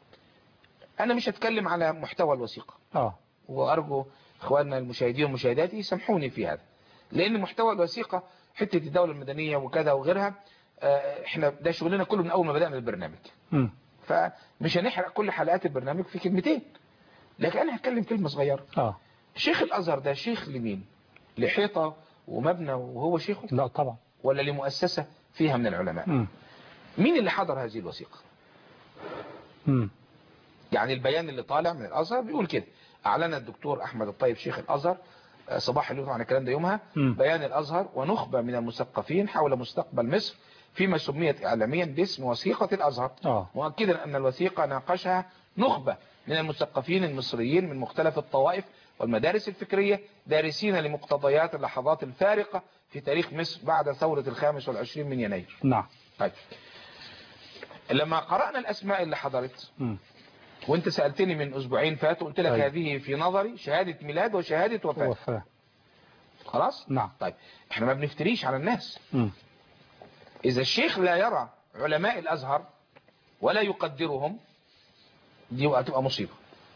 أنا مش هتكلم على محتوى الوثيقة اه وأرجو إخواننا المشاهدين والمشاهدات يسامحوني في هذا لأن محتوى الوثيقة حتة الدولة المدنية وكذا وغيرها آه، احنا ده شغلنا كله من أول ما بدأنا البرنامج مم. فمش هنحرق كل حلقات البرنامج في كلمتين لكن أنا هتكلم كلمة صغيرة اه شيخ الأزهر ده شيخ لمين لحيطة ومبنى وهو شيخه لا طبعا ولا لمؤسسة فيها من العلماء مم. مين اللي حضر هذه الوثيقة مم. يعني البيان اللي طالع من الازهر بيقول كده اعلن الدكتور احمد الطيب شيخ الازهر آه، صباح اليوم طبعا الكلام ده يومها مم. بيان الازهر ونخبه من المثقفين حول مستقبل مصر فيما سميت اعلاميا باسم وثيقه الازهر اه مؤكدا ان الوثيقه ناقشها نخبه من المثقفين المصريين من مختلف الطوائف والمدارس الفكريه دارسين لمقتضيات اللحظات الفارقه في تاريخ مصر بعد ثوره الخامس والعشرين من يناير نعم طيب لما قرانا الاسماء اللي حضرت مم. وانت سألتني من اسبوعين فاتوا قلت لك طيب. هذه في نظري شهادة ميلاد وشهادة وفاة وفاة خلاص نعم طيب احنا ما بنفتريش على الناس مم. اذا الشيخ لا يرى علماء الازهر ولا يقدرهم دي هتبقى مصيبة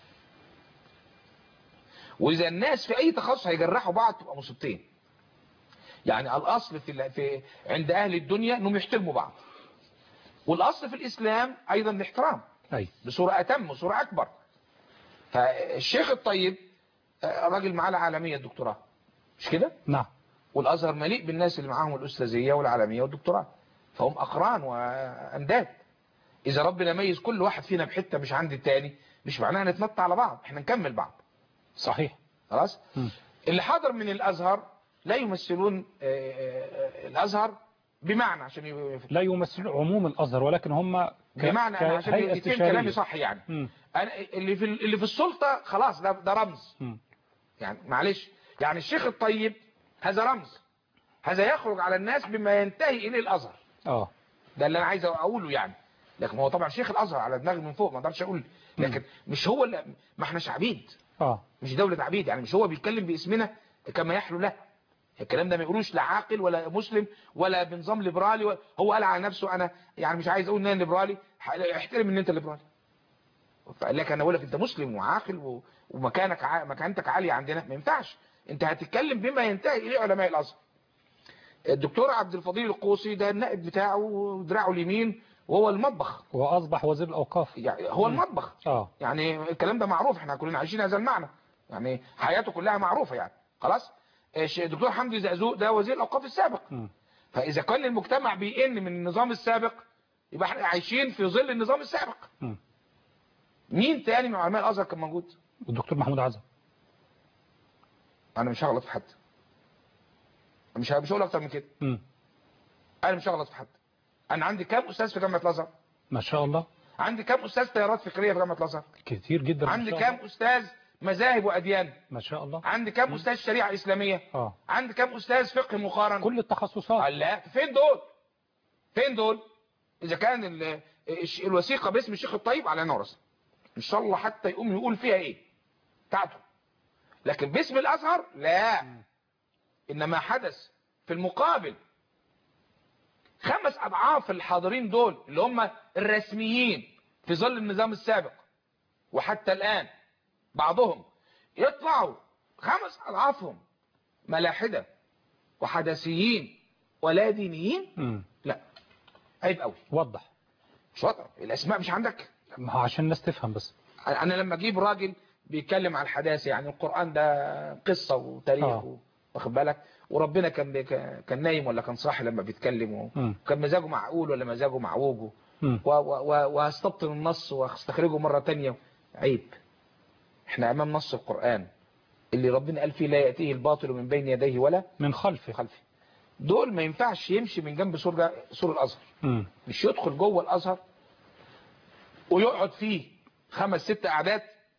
واذا الناس في اي تخصص هيجرحوا بعض تبقى مصيبتين يعني الاصل في, ال- في عند اهل الدنيا انهم يحترموا بعض والاصل في الاسلام ايضا الاحترام اي بصورة أتم وصورة أكبر فالشيخ الطيب آه، راجل معاه العالمية الدكتوراه مش كده نعم والأزهر مليء بالناس اللي معاهم الأستاذية والعالمية والدكتوراه فهم أقران وأنداد إذا ربنا ميز كل واحد فينا بحتة مش عند التاني مش معناها نتنطع على بعض احنا نكمل بعض صحيح خلاص مم. اللي حضر من الأزهر لا يمثلون آه، آه، الأزهر بمعنى عشان ي- لا يمثل عموم الازهر ولكن هم ك- بمعنى أنا عشان كهيئة يتم استشارية. كلامي صح يعني مم. أنا اللي في اللي في السلطة خلاص ده ده رمز مم. يعني معلش يعني الشيخ الطيب هذا رمز هذا يخرج على الناس بما ينتهي اليه الازهر اه ده اللي انا عايز اقوله يعني لكن هو طبعا شيخ الازهر على دماغي من فوق ما اقدرش اقول لكن مش هو اللي ما احناش عبيد اه مش دولة عبيد يعني مش هو بيتكلم باسمنا كما يحلو له الكلام ده ما يقولوش لا عاقل ولا مسلم ولا بنظام ليبرالي ولا- هو قال على نفسه انا يعني مش عايز اقول ان انا ليبرالي ح- احترم ان انت ليبرالي فقال لك انا اقول لك انت مسلم وعاقل و- ومكانك ع... مكانتك عاليه عندنا ما ينفعش انت هتتكلم بما ينتهي اليه علماء الازهر الدكتور عبد الفضيل القوسي ده النائب بتاعه ودراعه اليمين وهو المطبخ واصبح وزير الاوقاف يعني هو المطبخ اه يعني الكلام ده معروف احنا كلنا عايشين هذا المعنى يعني حياته كلها معروفة يعني خلاص إيش الدكتور حمدي زقزوق ده وزير الاوقاف السابق مم. فاذا كان المجتمع بيئن من النظام السابق يبقى احنا عايشين في ظل النظام السابق مم. مين تاني من علماء الازهر كان موجود الدكتور محمود عزم انا مش هغلط في حد مش مش هقول اكتر من كده مم. انا مش هغلط في حد انا عندي كام استاذ في جامعه الازهر ما شاء الله عندي كام استاذ تيارات فكريه في جامعه الازهر كتير جدا ما عندي شاء كام الله. استاذ مذاهب واديان ما شاء الله عندي كام استاذ شريعه اسلاميه اه عندي كام استاذ فقه مقارن كل التخصصات قال لا فين دول فين دول اذا كان ال- الش- الوثيقه باسم الشيخ الطيب على نورس ان شاء الله حتى يقوم يقول فيها ايه بتاعته لكن باسم الازهر لا انما حدث في المقابل خمس اضعاف الحاضرين دول اللي هم الرسميين في ظل النظام السابق وحتى الان بعضهم يطلعوا خمس اضعافهم ملاحده وحدثيين ولا دينيين مم. لا عيب قوي وضح مش وضع الاسماء مش عندك ما هو عشان الناس تفهم بس انا لما اجيب راجل بيتكلم عن الحداثه يعني القران ده قصه وتاريخ آه. و- واخد بالك وربنا كان بي- كان نايم ولا كان صاحي لما بيتكلم و- مم. وكان مزاجه معقول ولا مزاجه معوج مم. و- و- و- وهستبطن النص واستخرجه مره تانية عيب احنا امام نص القران اللي ربنا قال فيه لا ياتيه الباطل من بين يديه ولا من خلفه خلفه دول ما ينفعش يمشي من جنب سور ده- سور الازهر مم. مش يدخل جوه الازهر ويقعد فيه خمس ست قعدات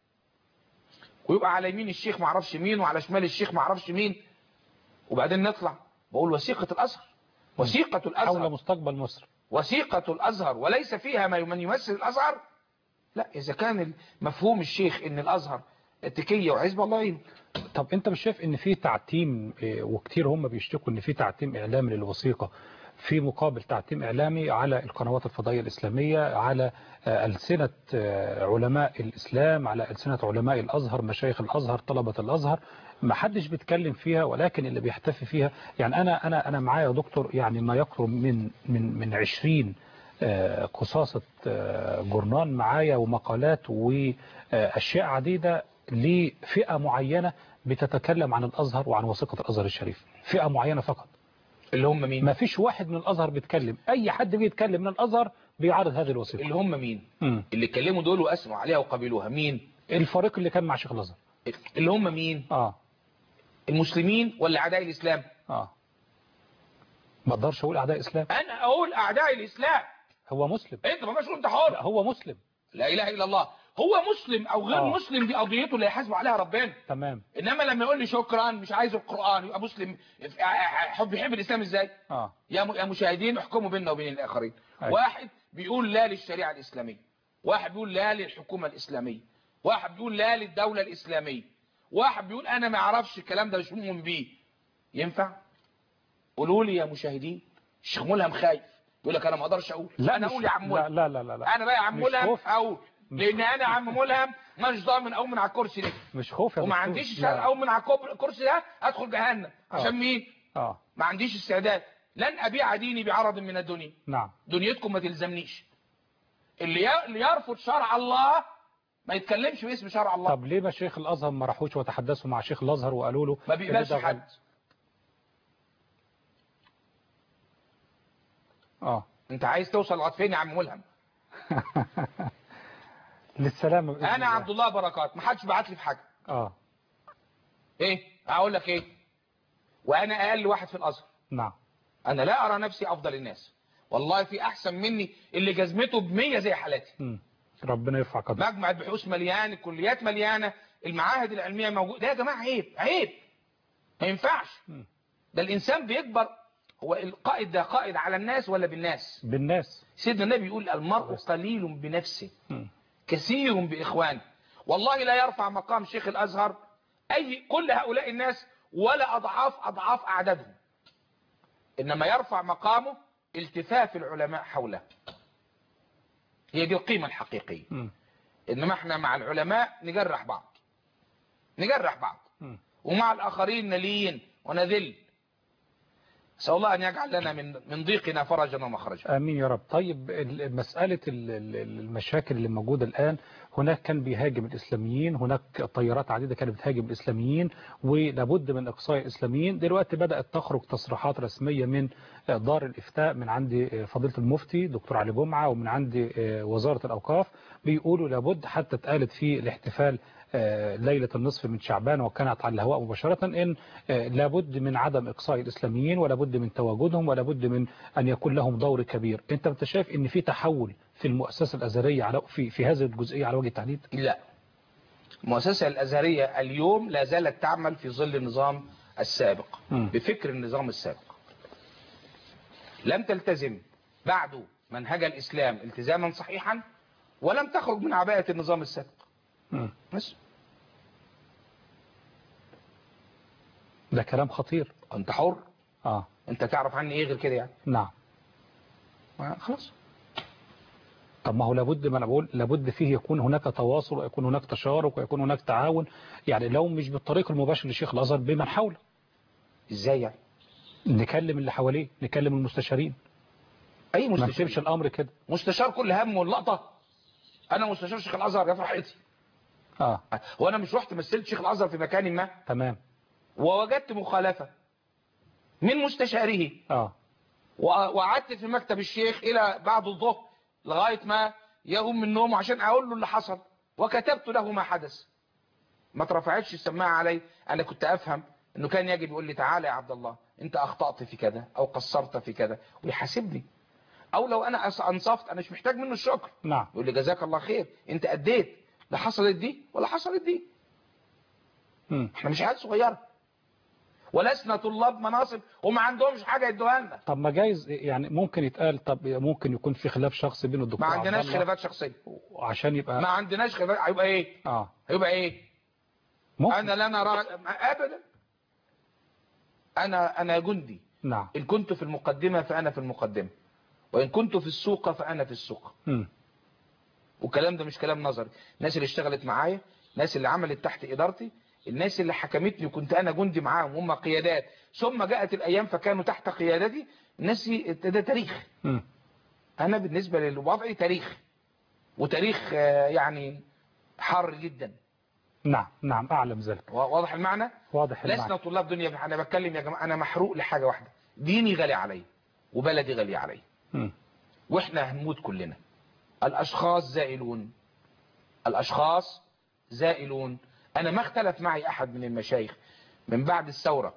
ويبقى على يمين الشيخ معرفش مين وعلى شمال الشيخ معرفش مين وبعدين نطلع بقول وثيقة الازهر وثيقة حول الازهر مستقبل مصر وثيقة الازهر وليس فيها ما من يمثل الازهر لا اذا كان مفهوم الشيخ ان الازهر اتكية وحزب الله يعينه طب انت مش شايف ان في تعتيم اه، وكتير هم بيشتكوا ان في تعتيم اعلامي للوثيقه في مقابل تعتيم اعلامي على القنوات الفضائيه الاسلاميه على اه، السنه اه، علماء الاسلام على السنه علماء الازهر مشايخ الازهر طلبه الازهر ما حدش بيتكلم فيها ولكن اللي بيحتفي فيها يعني انا انا انا معايا يا دكتور يعني ما يقرب من من من 20 آه، قصاصة آه، جورنان معايا ومقالات وأشياء عديدة لفئة معينة بتتكلم عن الأزهر وعن وثيقة الأزهر الشريف فئة معينة فقط اللي هم مين ما فيش واحد من الأزهر بيتكلم أي حد بيتكلم من الأزهر بيعارض هذه الوثيقة اللي هم مين مم. اللي اتكلموا دول واسموا عليها وقبلوها مين الفريق اللي كان مع شيخ الأزهر اللي هم مين آه المسلمين ولا اعداء الاسلام آه ما اقدرش أقول أعداء إسلام انا اقول اعداء الاسلام هو مسلم انت ما تقولش انت لا حر هو مسلم لا اله الا الله هو مسلم او غير آه. مسلم دي قضيته اللي هيحاسب عليها ربنا تمام انما لما يقول لي شكرا مش عايز القران يبقى مسلم حب يحب الاسلام ازاي آه يا م- يا مشاهدين احكموا بيننا وبين الاخرين أيوة. واحد بيقول لا للشريعه الاسلاميه واحد بيقول لا للحكومه الاسلاميه واحد بيقول لا للدوله الاسلاميه واحد بيقول انا ما اعرفش الكلام ده مش مؤمن بيه ينفع قولوا لي يا مشاهدين الشيخ ملهم خايف يقول لك انا ما اقدرش اقول لا انا مش- اقول يا عم لا ملهم لا لا لا, لا. انا بقى يا عم مش ملهم خوف. اقول لان انا يا عم ملهم مش ضامن اقوم من على الكرسي ده مش خوف يا وما دكتور. عنديش لا. الشرع اقوم من على الكوب- الكرسي ده ادخل جهنم عشان مين آه ما عنديش استعداد لن ابيع ديني بعرض من الدنيا نعم دنيتكم ما تلزمنيش اللي ي- اللي يرفض شرع الله ما يتكلمش باسم شرع الله طب ليه مشايخ الازهر ما راحوش وتحدثوا مع شيخ الازهر وقالوا له ما إن بيقبلش ده حد غلط؟ اه انت عايز توصل لغايه فين يا عم ملهم للسلامه بإذن انا الله. عبد الله بركات ما حدش بعت لي في حاجه اه ايه اقول لك ايه وانا اقل واحد في الازهر نعم انا لا ارى نفسي افضل الناس والله في احسن مني اللي جزمته ب100 زي حالاتي مم. ربنا يرفع قدرك مجمع البحوث مليان الكليات مليانه المعاهد العلميه موجوده ده يا جماعه عيب عيب ما ينفعش مم. ده الانسان بيكبر هو القائد ده قائد على الناس ولا بالناس بالناس سيدنا النبي يقول المرء قليل بنفسه مم. كثير باخوانه والله لا يرفع مقام شيخ الازهر اي كل هؤلاء الناس ولا اضعاف اضعاف اعدادهم انما يرفع مقامه التفاف العلماء حوله هي دي القيمه الحقيقيه مم. انما احنا مع العلماء نجرح بعض نجرح بعض مم. ومع الاخرين نلين ونذل نسأل الله أن يجعل لنا من من ضيقنا فرجا ومخرجا امين يا رب طيب ال- مساله ال- ال- المشاكل اللي موجوده الان هناك كان بيهاجم الاسلاميين هناك طيارات عديده كانت بتهاجم الاسلاميين ولابد من اقصاء الاسلاميين دلوقتي بدات تخرج تصريحات رسميه من دار الافتاء من عند فضيله المفتي دكتور علي جمعه ومن عند وزاره الاوقاف بيقولوا لابد حتى اتقالت في الاحتفال آه، ليلة النصف من شعبان وكانت على الهواء مباشرة إن آه، لابد من عدم إقصاء الإسلاميين ولابد من تواجدهم ولابد من أن يكون لهم دور كبير أنت أنت شايف إن في تحول في المؤسسة الأزهرية على في في هذه الجزئية على وجه التحديد؟ لا المؤسسة الأزهرية اليوم لا زالت تعمل في ظل النظام السابق مم. بفكر النظام السابق لم تلتزم بعد منهج الإسلام التزاما صحيحا ولم تخرج من عباءة النظام السابق مم. بس ده كلام خطير أنت حر آه أنت تعرف عني إيه غير كده يعني نعم ما- خلاص طب ما هو لابد ما انا بقول لابد فيه يكون هناك تواصل ويكون هناك تشارك ويكون هناك تعاون يعني لو مش بالطريق المباشر لشيخ الازهر بمن حوله إزاي يعني نكلم اللي حواليه نكلم المستشارين أي ما مستشار نسيبش الامر كده مستشار كل هم واللقطة أنا مستشار شيخ الأزهر يا فرحتي اه هو أنا مش رحت مثلت شيخ الأزهر في مكان ما تمام ووجدت مخالفة من مستشاره اه وقعدت في مكتب الشيخ الى بعد الظهر لغاية ما يقوم من النوم عشان اقول له اللي حصل وكتبت له ما حدث ما اترفعتش السماعة علي انا كنت افهم انه كان يجب يقول لي تعالى يا عبد الله انت اخطأت في كذا او قصرت في كذا ويحاسبني او لو انا أص- انصفت انا مش محتاج منه الشكر نعم يقول لي جزاك الله خير انت اديت لا حصلت دي ولا حصلت دي مم. احنا مش عيال صغيره ولسنا طلاب مناصب وما عندهمش حاجه يدوها لنا طب ما جايز يعني ممكن يتقال طب ممكن يكون في خلاف شخصي بين الدكتور ما عبد عندناش الله خلافات شخصيه عشان يبقى ما عندناش خلافات هيبقى ايه اه هيبقى ايه ممكن انا لا نرى ابدا انا انا جندي نعم ان كنت في المقدمه فانا في المقدمه وان كنت في السوق فانا في السوق مم. والكلام ده مش كلام نظري الناس اللي اشتغلت معايا الناس اللي عملت تحت ادارتي الناس اللي حكمتني وكنت انا جندي معاهم هم قيادات ثم جاءت الايام فكانوا تحت قيادتي الناس دي- ده تاريخ مم. انا بالنسبه للوضع تاريخ وتاريخ آه، يعني حار جدا نعم نعم اعلم ذلك واضح المعنى واضح لسنا المعنى طلاب دنيا انا بتكلم يا جماعه انا محروق لحاجه واحده ديني غالي علي وبلدي غالي علي مم. واحنا هنموت كلنا الاشخاص زائلون الاشخاص زائلون انا ما اختلف معي احد من المشايخ من بعد الثورة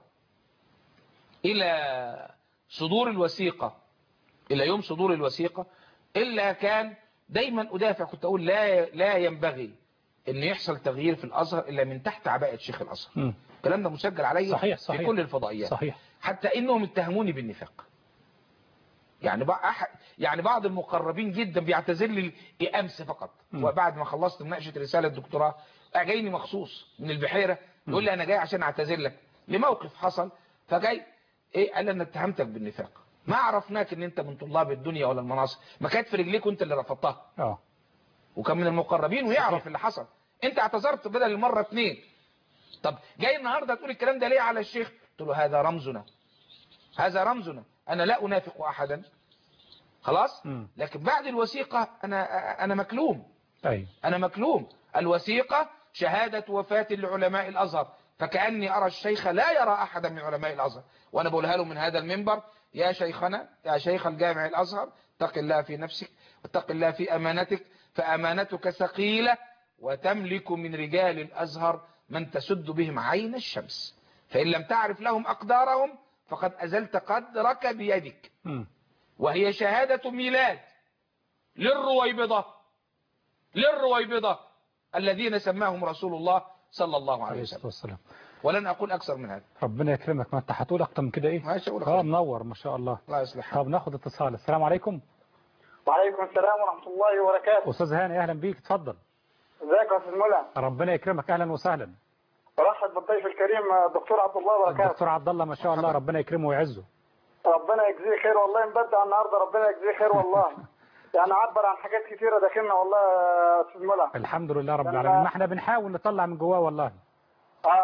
الى صدور الوثيقة الى يوم صدور الوثيقة الا كان دايما ادافع كنت اقول لا لا ينبغي ان يحصل تغيير في الازهر الا من تحت عباءة شيخ الازهر مم. الكلام ده مسجل عليا صحيح صحيح في كل الفضائيات صحيح حتى انهم اتهموني بالنفاق يعني بقى أحد يعني بعض المقربين جدا بيعتذر لي امس فقط مم. وبعد ما خلصت مناقشه رساله دكتوراه جايني مخصوص من البحيره يقول لي انا جاي عشان اعتذر لك لموقف حصل فجاي ايه قال لي انا اتهمتك بالنفاق ما عرفناك ان انت من طلاب الدنيا ولا المناصب ما كانت في رجليك وانت اللي رفضتها اه وكان من المقربين ويعرف اللي حصل انت اعتذرت بدل المره اتنين طب جاي النهارده تقول الكلام ده ليه على الشيخ قلت له هذا رمزنا هذا رمزنا انا لا انافق احدا خلاص مم. لكن بعد الوثيقه انا انا مكلوم ايوه انا مكلوم الوثيقه شهاده وفاه لعلماء الازهر فكاني ارى الشيخ لا يرى احدا من علماء الازهر وانا بقولها له من هذا المنبر يا شيخنا يا شيخ الجامع الازهر اتق الله في نفسك واتق الله في امانتك فامانتك ثقيله وتملك من رجال الازهر من تسد بهم عين الشمس فان لم تعرف لهم اقدارهم فقد ازلت قدرك بيدك مم. وهي شهادة ميلاد للرويبضة للرويبضة الذين سماهم رسول الله صلى الله عليه عليه الصلاة وسلم والسلام ولن أقول أكثر من هذا ربنا يكرمك ما انت هتقول اكتر من كده ايه ما أقول اه أكثر منور ما شاء الله الله يصلح طب ناخد اتصال السلام عليكم وعليكم السلام ورحمة الله وبركاته استاذ هاني اهلا بيك اتفضل ازيك يا استاذ ملا ربنا يكرمك اهلا وسهلا برحب بالضيف الكريم الدكتور عبد الله وبركاته الدكتور عبد الله ما شاء الله ربنا يكرمه ويعزه ربنا يجزيه خير والله مبدع النهارده ربنا يجزيه خير والله يعني عبر عن حاجات كثيرة داخلنا والله يا استاذ ملا الحمد لله رب أنا- العالمين ما احنا بنحاول نطلع من جواه والله آه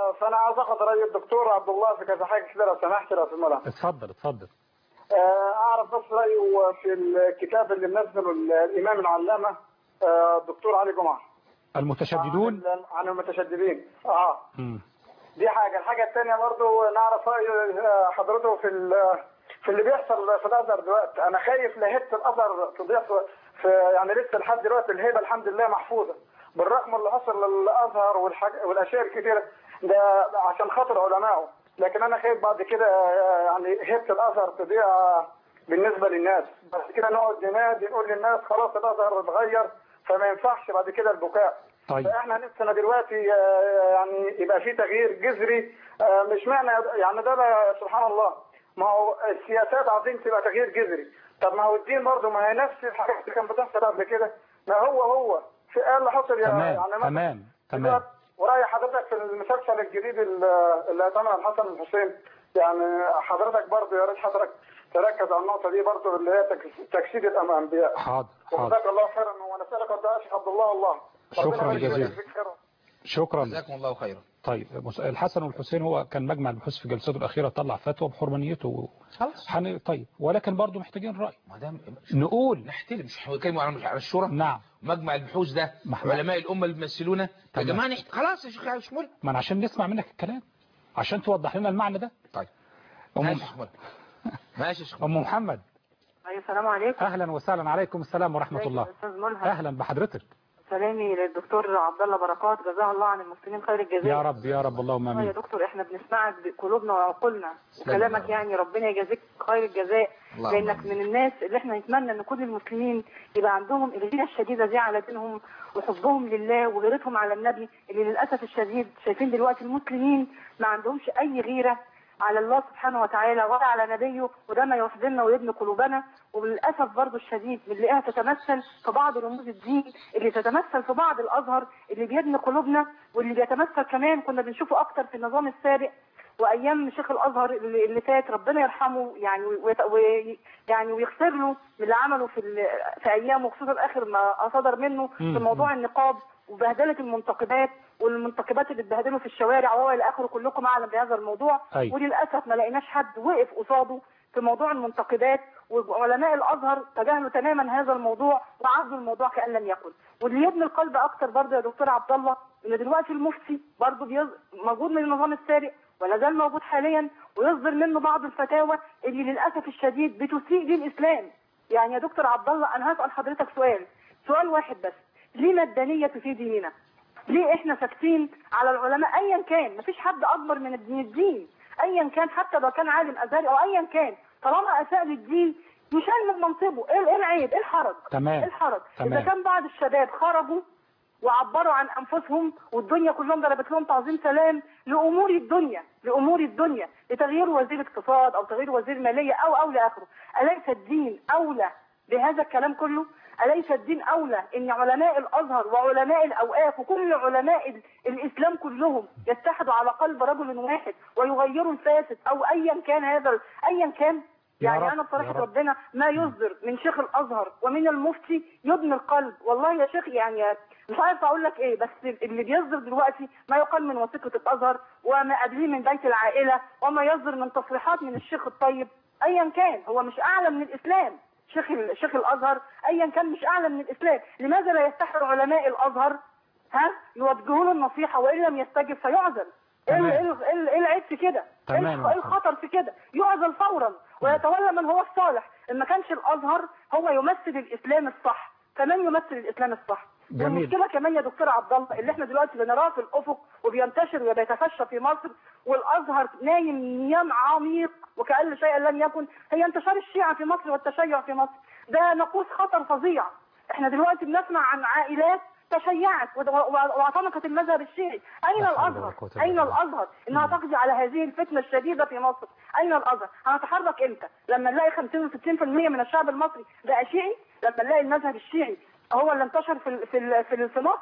فانا عايز اخد راي الدكتور عبد الله في كذا حاجه كده لو سمحت لو في الملعب اتفضل اتفضل آه، اعرف بس رايه في الكتاب اللي منزله الامام العلامه آه، الدكتور علي جمعه المتشددون عن, عن المتشددين اه مم. دي حاجه الحاجه الثانيه برضو نعرف راي آه، حضرته في ال- في اللي بيحصل في الازهر دلوقتي انا خايف لهيبه الازهر تضيع في- في يعني لسه لحد دلوقتي الهيبه الحمد لله محفوظه بالرغم اللي حصل للازهر والحاج والاشياء الكثيره ده عشان خاطر علمائه لكن انا خايف بعد كده آه، يعني هيبه الازهر تضيع بالنسبه للناس بعد كده نقعد ننادي نقول للناس خلاص الازهر اتغير فما ينفعش بعد كده البكاء طيب فاحنا نفسنا دلوقتي آه، يعني يبقى في تغيير جذري آه، مش معنى يعني ده بقى سبحان الله ما هو السياسات عايزين تبقى تغيير جذري طب ما هو الدين برضه ما هي نفس الحاجات اللي كانت بتحصل قبل كده ما هو هو في ايه اللي حصل يا- تمام يعني مثلا تمام تمام وراي حضرتك في المسلسل الجديد ال- اللي اعتمد على الحسن الحسين يعني حضرتك برضه يا ريت حضرتك تركز على النقطه دي برضه اللي هي تك- تجسيد الانبياء حاضر حاضر وجزاك الله خيرا ونسالك الدعاء شيخ عبد الله والله شكراً ربنا يجزيك جزيلاً. خيرا. شكرا جزاكم الله خيرا طيب مس- الحسن والحسين هو كان مجمع البحوث في جلسته الأخيرة طلع فتوى بحرمانيته خلاص حن... طيب ولكن برضه محتاجين رأي ما دام نقول نحترم مش هنتكلم على على الشورى نعم مجمع البحوث ده ما احنا- علماء الامه اللي بيمثلونا يا تمام. جماعه نحت... خلاص يا شيخ مش مهم ما أنا عشان نسمع منك الكلام عشان توضح لنا المعنى ده طيب أم, ماشي يا شيخ ملك. ماشي يا شيخ ملك. أم محمد أيوة السلام عليكم أهلا وسهلا عليكم السلام ورحمة ازيك يا الله أستاذ ملهم أهلا بحضرتك سلامي للدكتور عبد الله بركات جزاه الله عن المسلمين خير الجزاء يا رب يا رب اللهم والله يا آمين دكتور احنا بنسمعك بقلوبنا وعقولنا تسلم وكلامك يا رب. يعني ربنا يجازيك خير الجزاء اللهم لانك آمين. من الناس اللي احنا نتمنى ان كل المسلمين يبقى عندهم الغيره الشديده دي على دينهم وحبهم لله وغيرتهم على النبي اللي للاسف الشديد شايفين دلوقتي المسلمين ما عندهمش اي غيره على الله سبحانه وتعالى ولا على نبيه وده ما يحزننا ويبني قلوبنا وللاسف برضو الشديد بنلاقيها تتمثل في بعض رموز الدين اللي تتمثل في بعض الازهر اللي بيبني قلوبنا واللي بيتمثل كمان كنا بنشوفه اكتر في النظام السابق وايام شيخ الازهر اللي اللي فات ربنا يرحمه يعني ويت- وي- يعني ويغفر له من اللي عمله في ال- في ايامه خصوصا اخر ما صدر منه في مم. موضوع النقاب وبهدله المنتقبات والمنتقبات اللي اتبهدلوا في الشوارع وهو الى اخره كلكم اعلم بهذا الموضوع أيوة. وللاسف ما لقيناش حد وقف قصاده في موضوع المنتقبات وعلماء الازهر تجاهلوا تماما هذا الموضوع وعدوا الموضوع كان لم يكن واللي يبني القلب اكتر برضه يا دكتور عبد الله ان دلوقتي المفتي برضه بيز... موجود من النظام السابق ولا زال موجود حاليا ويصدر منه بعض الفتاوى اللي للاسف الشديد بتسيء للاسلام يعني يا دكتور عبد الله انا هسال حضرتك سؤال سؤال واحد بس ليه الدنيه في ديننا ليه احنا ساكتين على العلماء ايا كان مفيش حد اكبر من الدين الدين ايا كان حتى لو كان عالم ازهري او ايا كان طالما اساء للدين يشال من منصبه ايه ايه العيب ايه الحرج تمام. ايه الحرج تمام. اذا كان بعض الشباب خرجوا وعبروا عن انفسهم والدنيا كلهم ضربت لهم تعظيم سلام لامور الدنيا لامور الدنيا لتغيير وزير اقتصاد او تغيير وزير ماليه او او لاخره اليس الدين اولى بهذا الكلام كله أليس الدين أولى أن علماء الأزهر وعلماء الأوقاف وكل علماء ال- الإسلام كلهم يتحدوا على قلب رجل واحد ويغيروا الفاسد أو أيا كان هذا ال- أيا كان يا يعني رب، أنا يا بصراحة رب. ربنا ما يصدر من شيخ الأزهر ومن المفتي يبني القلب والله يا شيخ يعني مش عارف أقول لك إيه بس اللي بيصدر دلوقتي ما يقال من وثيقة الأزهر وما قبليه من بيت العائلة وما يصدر من تصريحات من الشيخ الطيب أيا كان هو مش أعلى من الإسلام شيخ ال- شيخ الازهر ايا كان مش اعلى من الاسلام لماذا لا يستحر علماء الازهر ها يوجهوا له النصيحه وان لم يستجب فيعزل ايه ال- تمام. ايه ال- ايه ال- إيه العيب في كده ايه تمام الخ- يا إيه الخطر في كده يعزل فورا ويتولى من هو الصالح ان ما كانش الازهر هو يمثل الاسلام الصح فمن يمثل الاسلام الصح جميل. والمشكله كمان يا دكتور عبد الله اللي احنا دلوقتي بنراه في الافق وبينتشر وبيتفشى في مصر والازهر نايم نيام عميق وكأن شيئا لم يكن هي انتشار الشيعة في مصر والتشيع في مصر ده نقوص خطر فظيع احنا دلوقتي بنسمع عن عائلات تشيعت ود- و- و- واعتنقت المذهب الشيعي اين لا حول ولا الازهر قوة إلا اين بالله. الازهر انها تقضي على هذه الفتنه الشديده في مصر اين الازهر هنتحرك امتى لما نلاقي 50 و60% من الشعب المصري بقى شيعي لما نلاقي المذهب الشيعي هو اللي انتشر في ال- في ال- في ال- في مصر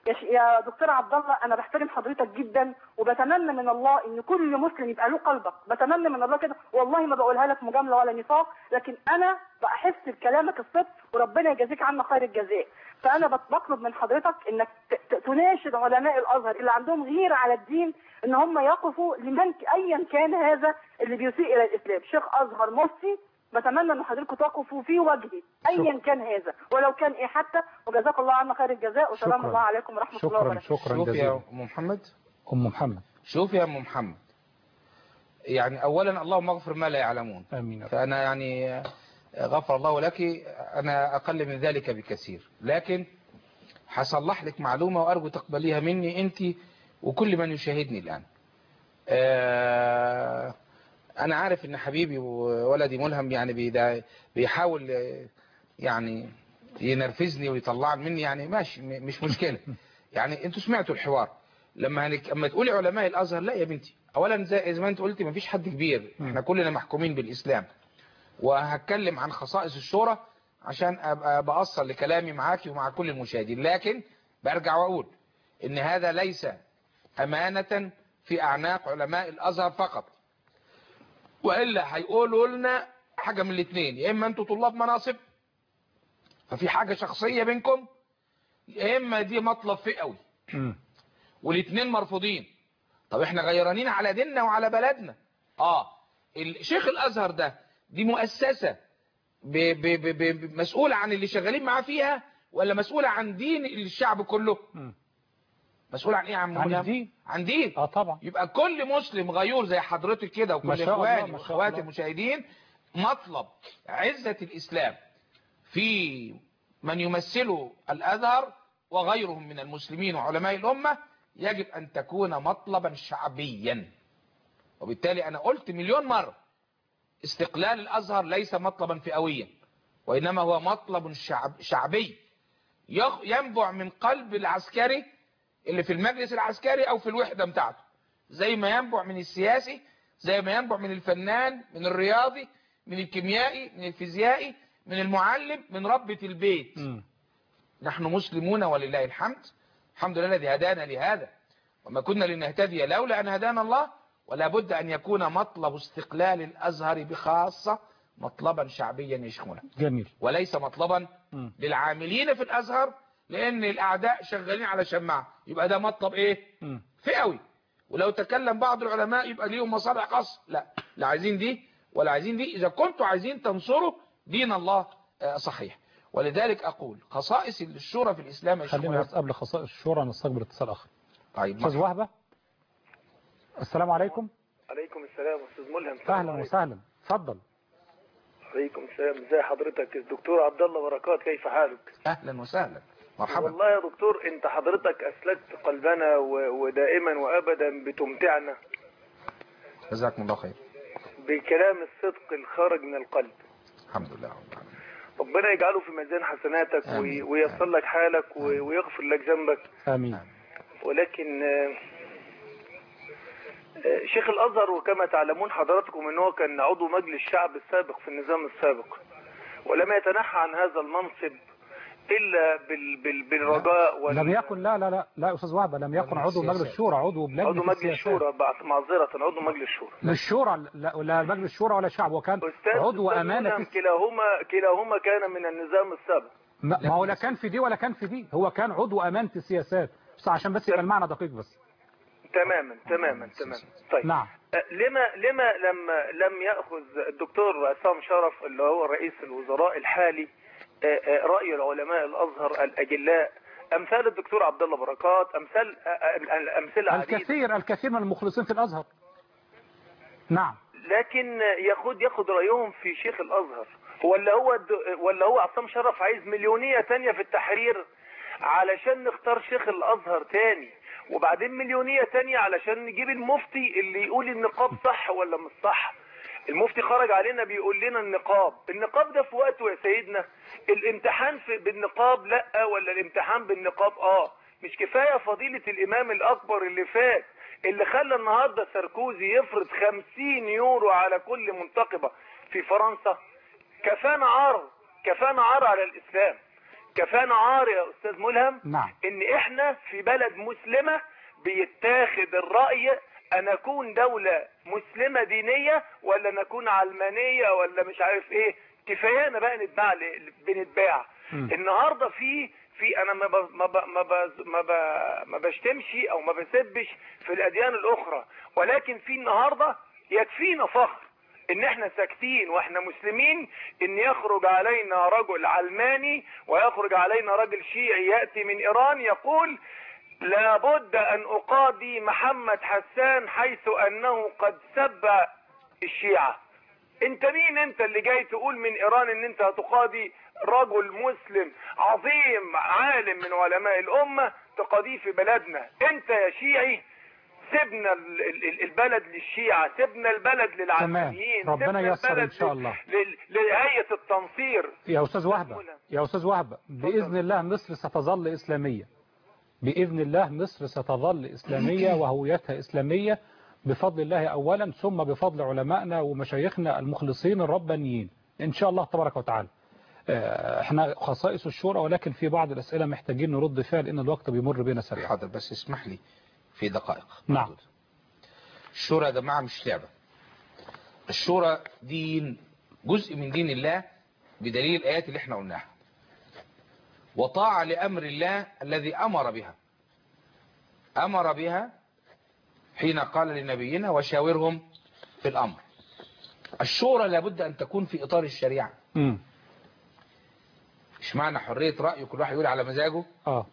يا, ش... يا دكتور عبد الله انا بحترم حضرتك جدا وبتمنى من الله ان كل مسلم يبقى له قلبك بتمنى من الله كده والله ما بقولها لك مجامله ولا نفاق لكن انا بحس بكلامك الصدق وربنا يجازيك عنا خير الجزاء فانا بط- بطلب من حضرتك انك ت- ت- تناشد علماء الازهر اللي عندهم غيره على الدين ان هم يقفوا لمن ك- ايا كان هذا اللي بيسيء الى الاسلام شيخ ازهر مفتي بتمنى ان حضرتكم تقفوا في وجهي ايا كان هذا ولو كان ايه حتى وجزاك الله عنا خير الجزاء وسلام شكراً. الله عليكم ورحمه الله شكرا وبركاته شكرا شوف يا جزيلا ام محمد ام محمد شوف يا ام محمد يعني اولا اللهم اغفر ما لا يعلمون امين يا رب. فانا يعني غفر الله لك انا اقل من ذلك بكثير لكن هصلح لك معلومة وارجو تقبليها مني انت وكل من يشاهدني الان آه، انا عارف ان حبيبي وولدي ملهم يعني بيدا- بيحاول آه، يعني ينرفزني ويطلعني مني يعني ماشي م- مش مشكلة يعني انتوا سمعتوا الحوار لما هنك... اما تقولي علماء الازهر لا يا بنتي اولا زي زي ما انت قلتي مفيش حد كبير احنا كلنا محكومين بالاسلام وهتكلم عن خصائص الشورى عشان ابقى باصل لكلامي معاكي ومع كل المشاهدين لكن برجع واقول ان هذا ليس امانة في اعناق علماء الازهر فقط والا هيقولوا لنا حاجة من الاثنين يا اما انتوا طلاب مناصب ففي حاجة شخصية بينكم يا اما دي مطلب فئوي مم. والاثنين مرفوضين طب احنا غيرانين على ديننا وعلى بلدنا اه الشيخ الازهر ده دي مؤسسة ب ب ب ب مسؤولة عن اللي شغالين معاه فيها ولا مسؤولة عن دين الشعب كله مم. مسؤولة عن ايه يا عم عن ملهم؟ الدين. عن دين اه طبعا يبقى كل مسلم غيور زي حضرتك كده ما وكل شاء الله، اخواني ما شاء واخواتي الله. المشاهدين مطلب عزة الاسلام في من يمثلوا الازهر وغيرهم من المسلمين وعلماء الامة يجب ان تكون مطلبا شعبيا وبالتالي انا قلت مليون مرة استقلال الازهر ليس مطلبا فئويا وانما هو مطلب شعب شعبي يخ- ينبع من قلب العسكري اللي في المجلس العسكري او في الوحدة بتاعته زي ما ينبع من السياسي زي ما ينبع من الفنان من الرياضي من الكيميائي من الفيزيائي من المعلم من ربة البيت مم. نحن مسلمون ولله الحمد الحمد لله الذي هدانا لهذا وما كنا لنهتدي لولا أن هدانا الله ولا بد أن يكون مطلب استقلال الأزهر بخاصة مطلبا شعبيا يشمله جميل وليس مطلبا مم. للعاملين في الأزهر لأن الأعداء شغالين على شماعة يبقى ده مطلب إيه مم. فئوي ولو تكلم بعض العلماء يبقى ليهم مصالح خاصة لا لا عايزين دي ولا عايزين دي إذا كنتوا عايزين تنصروا دين الله آه، صحيح ولذلك أقول خصائص الشورى في الإسلام يا شيخ خلينا ملهم. بس قبل خصائص الشورى نستقبل اتصال اخر طيب استاذ مرحبا. وهبه السلام عليكم عليكم السلام استاذ ملهم اهلا وسهلا اتفضل عليكم السلام ازي حضرتك الدكتور عبد الله بركات كيف حالك أهلا وسهلا مرحبا والله يا دكتور انت حضرتك اسلكت قلبنا و- ودائما وابدا بتمتعنا جزاكم الله خير بكلام الصدق الخارج من القلب الحمد لله رب العالمين ربنا يجعله في ميزان حسناتك وي- آمين. وييسر لك حالك و- ويغفر لك ذنبك امين ولكن آه، آه، شيخ الازهر وكما تعلمون حضراتكم ان هو كان عضو مجلس الشعب السابق في النظام السابق ولم يتنحى عن هذا المنصب الا بال بال بالرجاء وال- لم يكن لا لا لا لا يا استاذ وهبه لم يكن مجلس عضو مجلس السياسات. الشورى عضو بلجنه عضو مجلس السياسات. الشورى بعد معذره عضو مجلس الشورى مش شورى لا, لا مجلس الشورى ولا شعب وكان استاذ عضو أستاذ امانه ملهم في كلاهما كلاهما كان من النظام السابق ما ما هو لا كان في دي ولا كان في دي هو كان عضو امانه السياسات بس عشان بس يبقى المعنى دقيق بس تماما تماما تماما طيب نعم أه، لما لما لما لم ياخذ الدكتور عصام شرف اللي هو رئيس الوزراء الحالي أه، أه، راي العلماء الازهر الاجلاء امثال الدكتور عبد الله بركات امثال أه، أه، الامثله عديده الكثير الكثير من المخلصين في الازهر نعم لكن ياخد ياخد رايهم في شيخ الازهر ولا هو الد- ولا هو عصام شرف عايز مليونيه تانية في التحرير علشان نختار شيخ الازهر تاني وبعدين مليونيه تانية علشان نجيب المفتي اللي يقول النقاب صح ولا مش صح المفتي خرج علينا بيقول لنا النقاب النقاب ده في وقته يا سيدنا الامتحان في بالنقاب لا ولا الامتحان بالنقاب اه مش كفايه فضيله الامام الاكبر اللي فات اللي خلى النهارده ساركوزي يفرض 50 يورو على كل منتقبه في فرنسا كفانا عار كفانا عار على الاسلام كفانا عار يا استاذ ملهم نعم ان احنا في بلد مسلمة بيتاخد الرأي ان اكون دولة مسلمة دينية ولا نكون علمانية ولا مش عارف ايه كفايانا بقى نتباع ل- بنتباع مم. النهاردة في في انا ما ب... ما ب... ما, ب... ما, ب... ما بشتمش او ما بسبش في الاديان الاخرى ولكن في النهاردة يكفينا فخر ان احنا ساكتين واحنا مسلمين ان يخرج علينا رجل علماني ويخرج علينا رجل شيعي يأتي من ايران يقول لابد ان اقاضي محمد حسان حيث انه قد سب الشيعة انت مين انت اللي جاي تقول من ايران ان انت هتقاضي رجل مسلم عظيم عالم من علماء الامة تقاضيه في بلدنا انت يا شيعي سيبنا ال- ال- البلد للشيعة سيبنا البلد للعلمانيين ربنا سيبنا ييسر البلد إن شاء الله. لل- لهيئة التنصير يا أستاذ وهبة يا أستاذ وهبة بإذن الله مصر ستظل إسلامية بإذن الله مصر ستظل إسلامية وهويتها إسلامية بفضل الله أولا ثم بفضل علمائنا ومشايخنا المخلصين الربانيين إن شاء الله تبارك وتعالى آه، احنا خصائص الشورى ولكن في بعض الأسئلة محتاجين نرد فيها لأن الوقت بيمر بينا سريعا حاضر بس اسمح لي في دقائق نعم الشورى يا جماعة مش لعبة الشورى دين جزء من دين الله بدليل الآيات اللي احنا قلناها وطاعة لأمر الله الذي أمر بها أمر بها حين قال لنبينا وشاورهم في الأمر الشورى لابد أن تكون في إطار الشريعة مم. مش معنى حرية رأي كل واحد يقول على مزاجه آه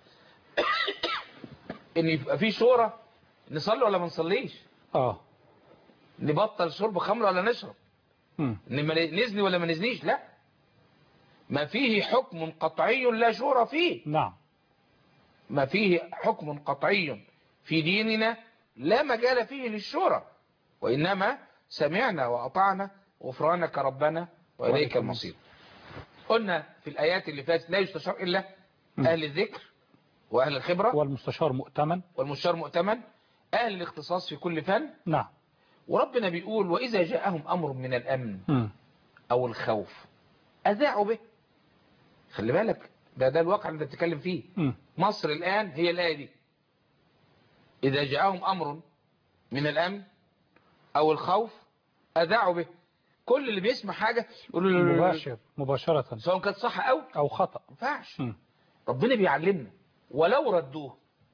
ان يبقى في شورى نصلي ولا ما نصليش آه نبطل شرب خمر ولا نشرب مم. إنما نزني ولا ما نزنيش لا ما فيه حكم قطعي لا شورى فيه نعم ما فيه حكم قطعي في ديننا لا مجال فيه للشورى وإنما سمعنا وأطعنا غفرانك ربنا وإليك المصير قلنا في الآيات اللي فاتت لا يستشار إلا م. أهل الذكر وأهل الخبرة والمستشار مؤتمن والمستشار مؤتمن أهل الاختصاص في كل فن نعم وربنا بيقول وإذا جاءهم أمر من الأمن مم. أو الخوف أذاعوا به خلي بالك ده ده الواقع اللي انت بتتكلم فيه مم. مصر الآن هي الآية دي إذا جاءهم أمر من الأمن أو الخوف أذاعوا به كل اللي بيسمع حاجة يقول له لا لا لا لا. مباشر مباشرة سواء كانت صح أو أو خطأ ما ينفعش مم. ربنا بيعلمنا ولو ردوه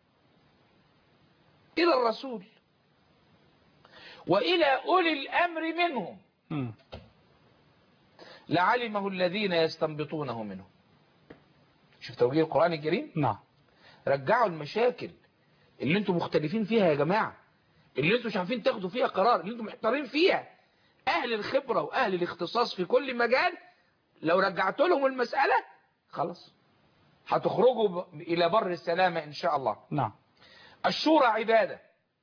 إلى الرسول وإلى أولي الأمر منهم مم. لعلمه الذين يستنبطونه منه شوف توجيه القرآن الكريم نعم رجعوا المشاكل اللي انتم مختلفين فيها يا جماعة اللي انتم مش عارفين تاخدوا فيها قرار اللي انتم محتارين فيها اهل الخبرة واهل الاختصاص في كل مجال لو رجعت لهم المسألة خلاص هتخرجوا ب- الى بر السلامة ان شاء الله نعم الشورى عبادة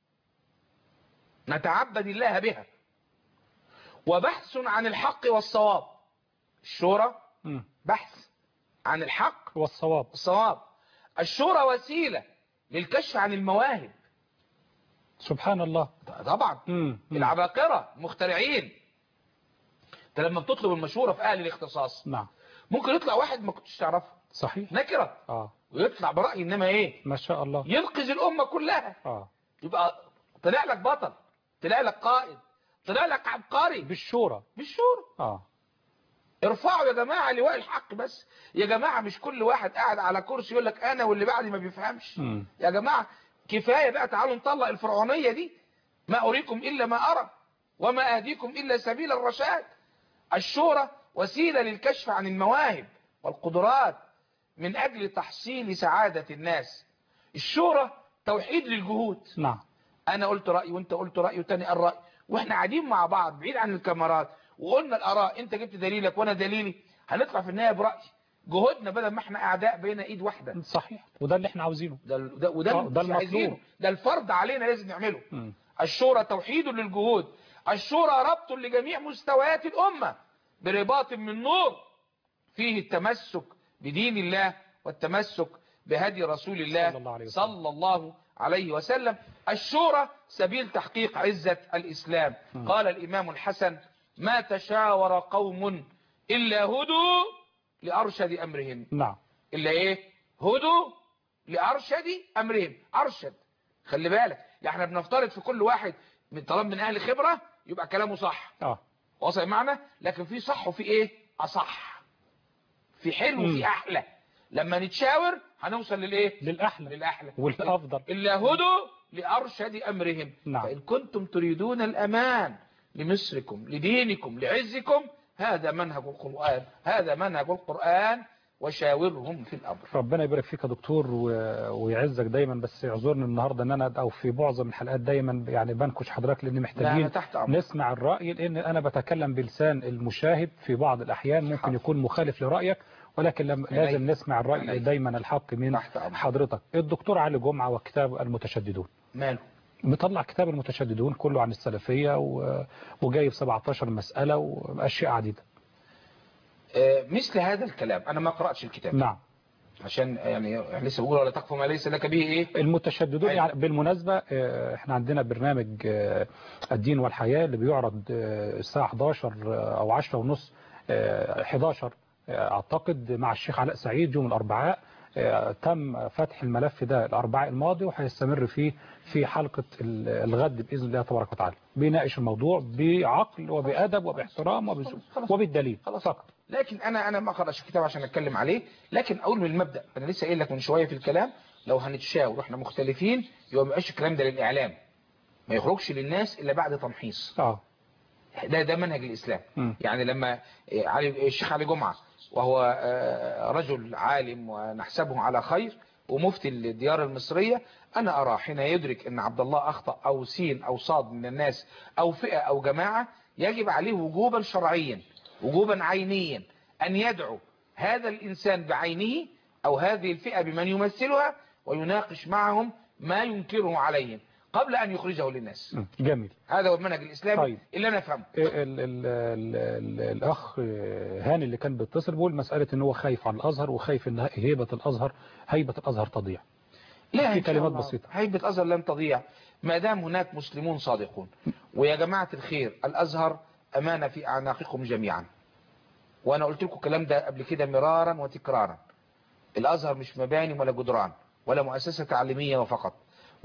نتعبد الله بها وبحث عن الحق والصواب الشورى مم. بحث عن الحق والصواب والصواب الشورى وسيلة للكشف عن المواهب سبحان الله طبعا مم. مم. العباقرة مخترعين انت لما بتطلب المشورة في اهل الاختصاص نعم ممكن يطلع واحد ما كنتش تعرفه صحيح نكرة آه ويطلع برأي انما ايه ما شاء الله ينقذ الامة كلها آه يبقى طلع لك بطل طلع لك قائد طلع لك عبقري بالشورى بالشورى آه ارفعوا يا جماعة لواء الحق بس يا جماعة مش كل واحد قاعد على كرسي يقول لك انا واللي بعدي ما بيفهمش مم. يا جماعة كفاية بقى تعالوا نطلق الفرعونية دي ما أريكم إلا ما أرى وما أهديكم إلا سبيل الرشاد الشورى وسيلة للكشف عن المواهب والقدرات من أجل تحصيل سعادة الناس الشورى توحيد للجهود نعم أنا قلت رأي وأنت قلت رأي وتاني قال رأي وإحنا قاعدين مع بعض بعيد عن الكاميرات وقلنا الآراء أنت جبت دليلك وأنا دليلي هنطلع في النهاية برأي جهودنا بدل ما احنا أعداء بين إيد واحدة صحيح وده اللي احنا عاوزينه ده ده وده آه، ده مش عايزينه. المطلوب. ده الفرض علينا لازم نعمله مم. الشورى توحيد للجهود الشورى ربط لجميع مستويات الأمة برباط من نور فيه التمسك بدين الله والتمسك بهدي رسول الله صلى الله عليه وسلم. صلى الله عليه وسلم الشورى سبيل تحقيق عزة الإسلام م. قال الإمام الحسن ما تشاور قوم إلا هدوا لأرشد أمرهم نعم إلا إيه هدوا لأرشد أمرهم أرشد خلي بالك يعني احنا بنفترض في كل واحد من طلب من أهل خبرة يبقى كلامه صح اه واصل معنا لكن في صح وفي ايه اصح في حلو مم. وفي احلى لما نتشاور هنوصل للايه للأحلى للاحلى والأفضل الا هدوا لارشد امرهم نعم. فان كنتم تريدون الامان لمصركم لدينكم لعزكم هذا منهج القران هذا منهج القران وشاورهم في الامر ربنا يبارك فيك يا دكتور و... ويعزك دايما بس اعذرني النهارده ان انا او في معظم الحلقات دايما يعني بنكش حضرتك لان لا محتاجين انا تحت امر نسمع الرأي لان انا بتكلم بلسان المشاهد في بعض الاحيان ممكن حاضر. يكون مخالف لرأيك ولكن لم... عيني. لازم نسمع الرأي عيني. دايما الحق من تحت امر حضرتك الدكتور علي جمعة وكتاب المتشددون ماله مطلع كتاب المتشددون كله عن السلفية و... وجايب 17 مسألة وأشياء عديدة آه، مثل هذا الكلام انا ما قراتش الكتاب نعم عشان يعني لسه بقول ولا تقف ما ليس لك به ايه المتشددون أيوة. يعني بالمناسبة آه، احنا عندنا برنامج آه، الدين والحياة اللي بيعرض آه، الساعة 11 آه، او 10 ونص آه، 11 آه، اعتقد مع الشيخ علاء سعيد يوم الاربعاء آه، تم فتح الملف ده الاربعاء الماضي وهيستمر فيه في حلقة ال- الغد بإذن الله تبارك وتعالى بيناقش الموضوع بعقل وبأدب وباحترام وبذوق خلاص. وبالدليل خلاص. فقط لكن انا انا ما قرأتش الكتاب عشان اتكلم عليه لكن اقول من المبدا انا لسه قايل لك من شويه في الكلام لو هنتشاور واحنا مختلفين يبقى ما يبقاش الكلام ده للاعلام ما يخرجش للناس الا بعد تمحيص اه ده ده منهج الاسلام مم. يعني لما علي الشيخ علي جمعه وهو آه، رجل عالم ونحسبه على خير ومفتي الديار المصريه انا ارى حين يدرك ان عبد الله اخطا او سين او صاد من الناس او فئه او جماعه يجب عليه وجوبا شرعيا وجوبا عينيا ان يدعو هذا الانسان بعينه او هذه الفئه بمن يمثلها ويناقش معهم ما ينكره عليهم قبل ان يخرجه للناس مم. جميل هذا هو المنهج الاسلامي طيب. اللي انا افهمه ال ال ال ال الاخ هاني اللي كان بيتصل بيقول مساله ان هو خايف على الازهر وخايف ان هيبه الازهر هيبه الازهر تضيع لا في إن شاء كلمات الله. بسيطة. هيبة الأزهر لن تضيع ما دام هناك مسلمون صادقون ويا جماعة الخير الأزهر أمانة في أعناقكم جميعا وأنا قلت لكم الكلام ده قبل كده مرارا وتكرارا الأزهر مش مباني ولا جدران ولا مؤسسة تعليمية وفقط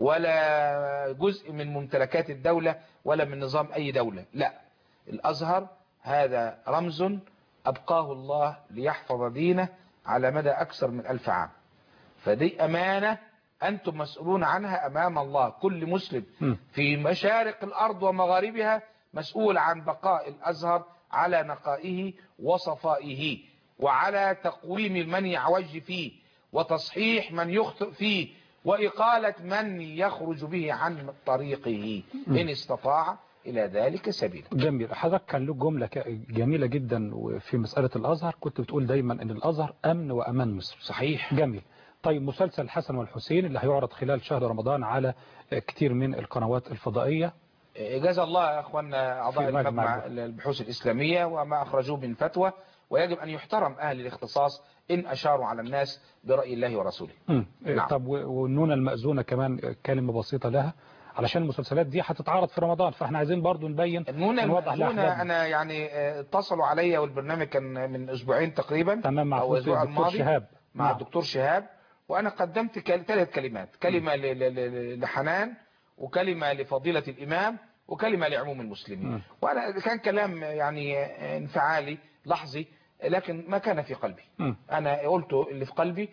ولا جزء من ممتلكات الدولة ولا من نظام أي دولة لا الأزهر هذا رمز أبقاه الله ليحفظ دينه على مدى أكثر من ألف عام فدي أمانة أنتم مسؤولون عنها أمام الله كل مسلم م. في مشارق الأرض ومغاربها مسؤول عن بقاء الأزهر على نقائه وصفائه وعلى تقويم من يعوج فيه وتصحيح من يخطئ فيه وإقالة من يخرج به عن طريقه إن استطاع إلى ذلك سبيلا جميل حضرتك كان له جمله ك- جميله جدا في مساله الازهر كنت بتقول دايما ان الازهر امن وامان مصر صحيح جميل طيب مسلسل الحسن والحسين اللي هيعرض خلال شهر رمضان على كتير من القنوات الفضائيه جزا الله يا اخواننا اعضاء في مجمع المجمع البحوث الاسلاميه وما اخرجوه من فتوى ويجب ان يحترم اهل الاختصاص ان اشاروا على الناس براي الله ورسوله مم. نعم. طب و- والنون المأذونة كمان كلمة بسيطة لها علشان المسلسلات دي هتتعرض في رمضان فاحنا عايزين برضو نبين النونة نوضح النونة لأحبابنا. انا يعني آه، اتصلوا عليا والبرنامج كان من اسبوعين تقريبا تمام مع او فوز الاسبوع الدكتور الماضي شهاب مع نعم. الدكتور شهاب وانا قدمت كل- ثلاث كلمات كلمة ل- ل- ل- لحنان وكلمة لفضيلة الامام وكلمة لعموم المسلمين مم. وانا كان كلام يعني آه، انفعالي لحظي لكن ما كان في قلبي مم. انا قلت اللي في قلبي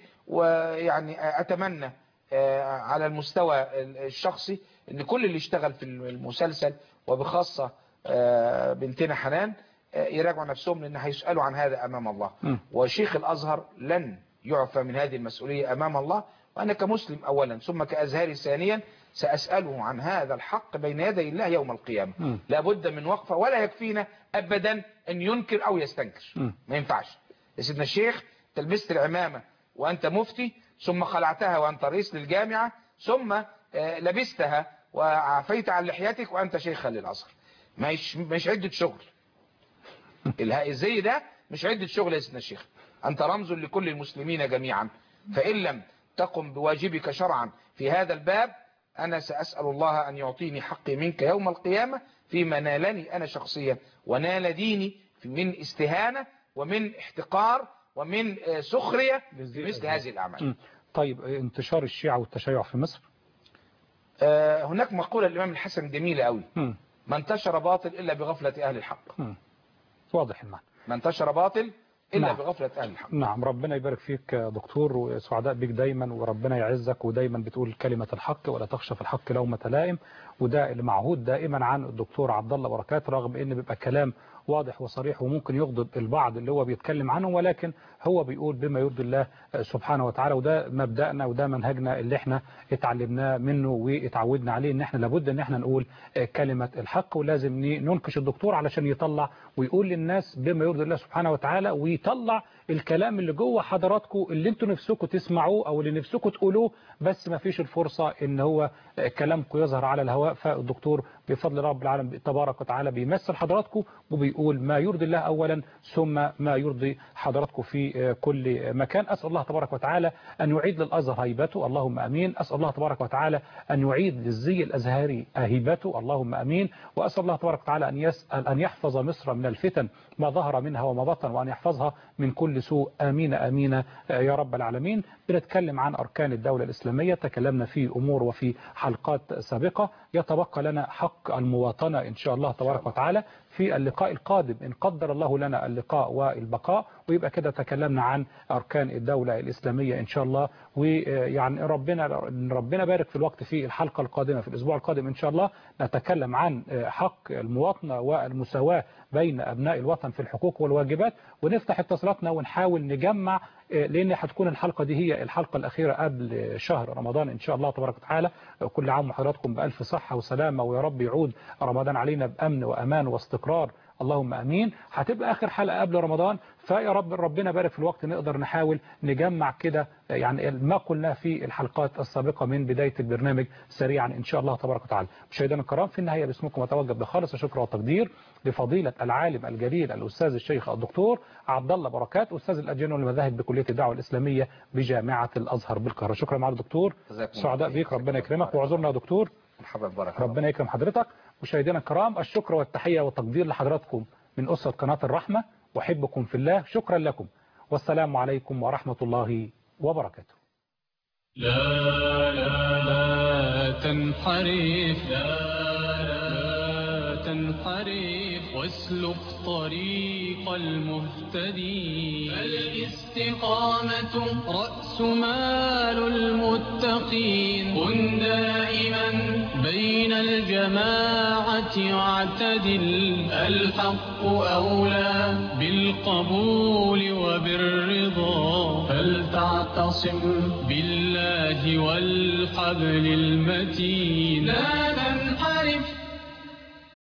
ويعني اتمنى آه، على المستوى الشخصي ان كل اللي اشتغل في المسلسل وبخاصة آه، بنتنا حنان آه، يراجعوا نفسهم لان هيسألوا عن هذا امام الله مم. وشيخ الازهر لن يعفى من هذه المسؤولية امام الله وانا كمسلم اولا ثم كازهري ثانيا ساسأله عن هذا الحق بين يدي الله يوم القيامة مم. لابد من وقفة ولا يكفينا ابدا ان ينكر او يستنكر مم. ما ينفعش يا سيدنا الشيخ تلبست العمامة وأنت مفتي ثم خلعتها وأنت رئيس للجامعة ثم آه، لبستها وعفيت عن لحيتك وأنت شيخا للأزهر مش مش عدة شغل الها- الزي ده مش عدة شغل يا سيدنا الشيخ أنت رمز لكل المسلمين جميعا فإن لم تقم بواجبك شرعا في هذا الباب أنا سأسأل الله أن يعطيني حقي منك يوم القيامة فيما نالني أنا شخصيا ونال ديني في- من استهانة ومن احتقار ومن آه، سخرية للزي- مثل هذه الأعمال مم. طيب انتشار الشيعة والتشيع في مصر آه، هناك مقولة الإمام الحسن جميلة قوي مم. ما انتشر باطل إلا بغفلة أهل الحق مم. واضح المعنى ما انتشر باطل إلا نعم. بغفلة أهل الحق نعم ربنا يبارك فيك يا دكتور وسعداء بيك دايما وربنا يعزك ودايما بتقول كلمة الحق ولا تخشى في الحق لومة لائم وده اللي معهود دائما عن الدكتور عبد الله بركات رغم ان بيبقى كلام واضح وصريح وممكن يغضب البعض اللي هو بيتكلم عنه ولكن هو بيقول بما يرضي الله سبحانه وتعالى وده مبدأنا وده منهجنا اللي احنا اتعلمناه منه واتعودنا عليه ان احنا لابد ان احنا نقول كلمة الحق ولازم ننكش الدكتور علشان يطلع ويقول للناس بما يرضي الله سبحانه وتعالى ويطلع الكلام اللي جوه حضراتكم اللي انتوا نفسكم تسمعوه او اللي نفسكم تقولوه بس ما فيش الفرصة ان هو كلامكم يظهر على الهواء فالدكتور بفضل رب العالمين تبارك وتعالى بيمثل حضراتكم وبيقول ما يرضي الله اولا ثم ما يرضي حضراتكم في كل مكان اسال الله تبارك وتعالى ان يعيد للازهر هيبته اللهم امين اسال الله تبارك وتعالى ان يعيد للزي الازهري هيبته اللهم امين واسال الله تبارك وتعالى ان يسال ان يحفظ مصر من الفتن ما ظهر منها وما بطن وان يحفظها من كل سوء امين امين يا رب العالمين بنتكلم عن اركان الدوله الاسلاميه تكلمنا في امور وفي حلقات سابقه يتبقى لنا حق المواطنه ان شاء الله تبارك وتعالى في اللقاء القادم إن قدر الله لنا اللقاء والبقاء ويبقى كده تكلمنا عن أركان الدولة الإسلامية إن شاء الله ويعني ربنا ربنا بارك في الوقت في الحلقة القادمة في الأسبوع القادم إن شاء الله نتكلم عن حق المواطنة والمساواة بين أبناء الوطن في الحقوق والواجبات ونفتح اتصالاتنا ونحاول نجمع لأن هتكون الحلقة دي هي الحلقة الأخيرة قبل شهر رمضان إن شاء الله تبارك وتعالى كل عام وحضراتكم بألف صحة وسلامة ويا رب يعود رمضان علينا بأمن وأمان واستقرار اللهم امين هتبقى اخر حلقه قبل رمضان فيا رب ربنا بارك في الوقت نقدر نحاول نجمع كده يعني ما قلناه في الحلقات السابقه من بدايه البرنامج سريعا ان شاء الله تبارك وتعالى مشاهدينا الكرام في النهايه باسمكم اتوجه بخالص الشكر والتقدير لفضيله العالم الجليل الاستاذ الشيخ الدكتور عبد الله بركات استاذ الاجنه والمذاهب بكليه الدعوه الاسلاميه بجامعه الازهر بالقاهره شكرا معالي الدكتور سعداء بيك ربنا يكرمك واعذرنا يا دكتور مرحبا بارك ربنا يكرم حضرتك مشاهدينا الكرام الشكر والتحية والتقدير لحضراتكم من أسرة قناة الرحمة وحبكم في الله شكرا لكم والسلام عليكم ورحمة الله وبركاته لا لا لا تنحرف لا لا تنحرف واسلك طريق المهتدين الاستقامة رأس مال المتقين كن دائما بين الجماعة واعتدل الحق أولى بالقبول وبالرضا فلتعتصم بالله والحبل المتين لا تنحرف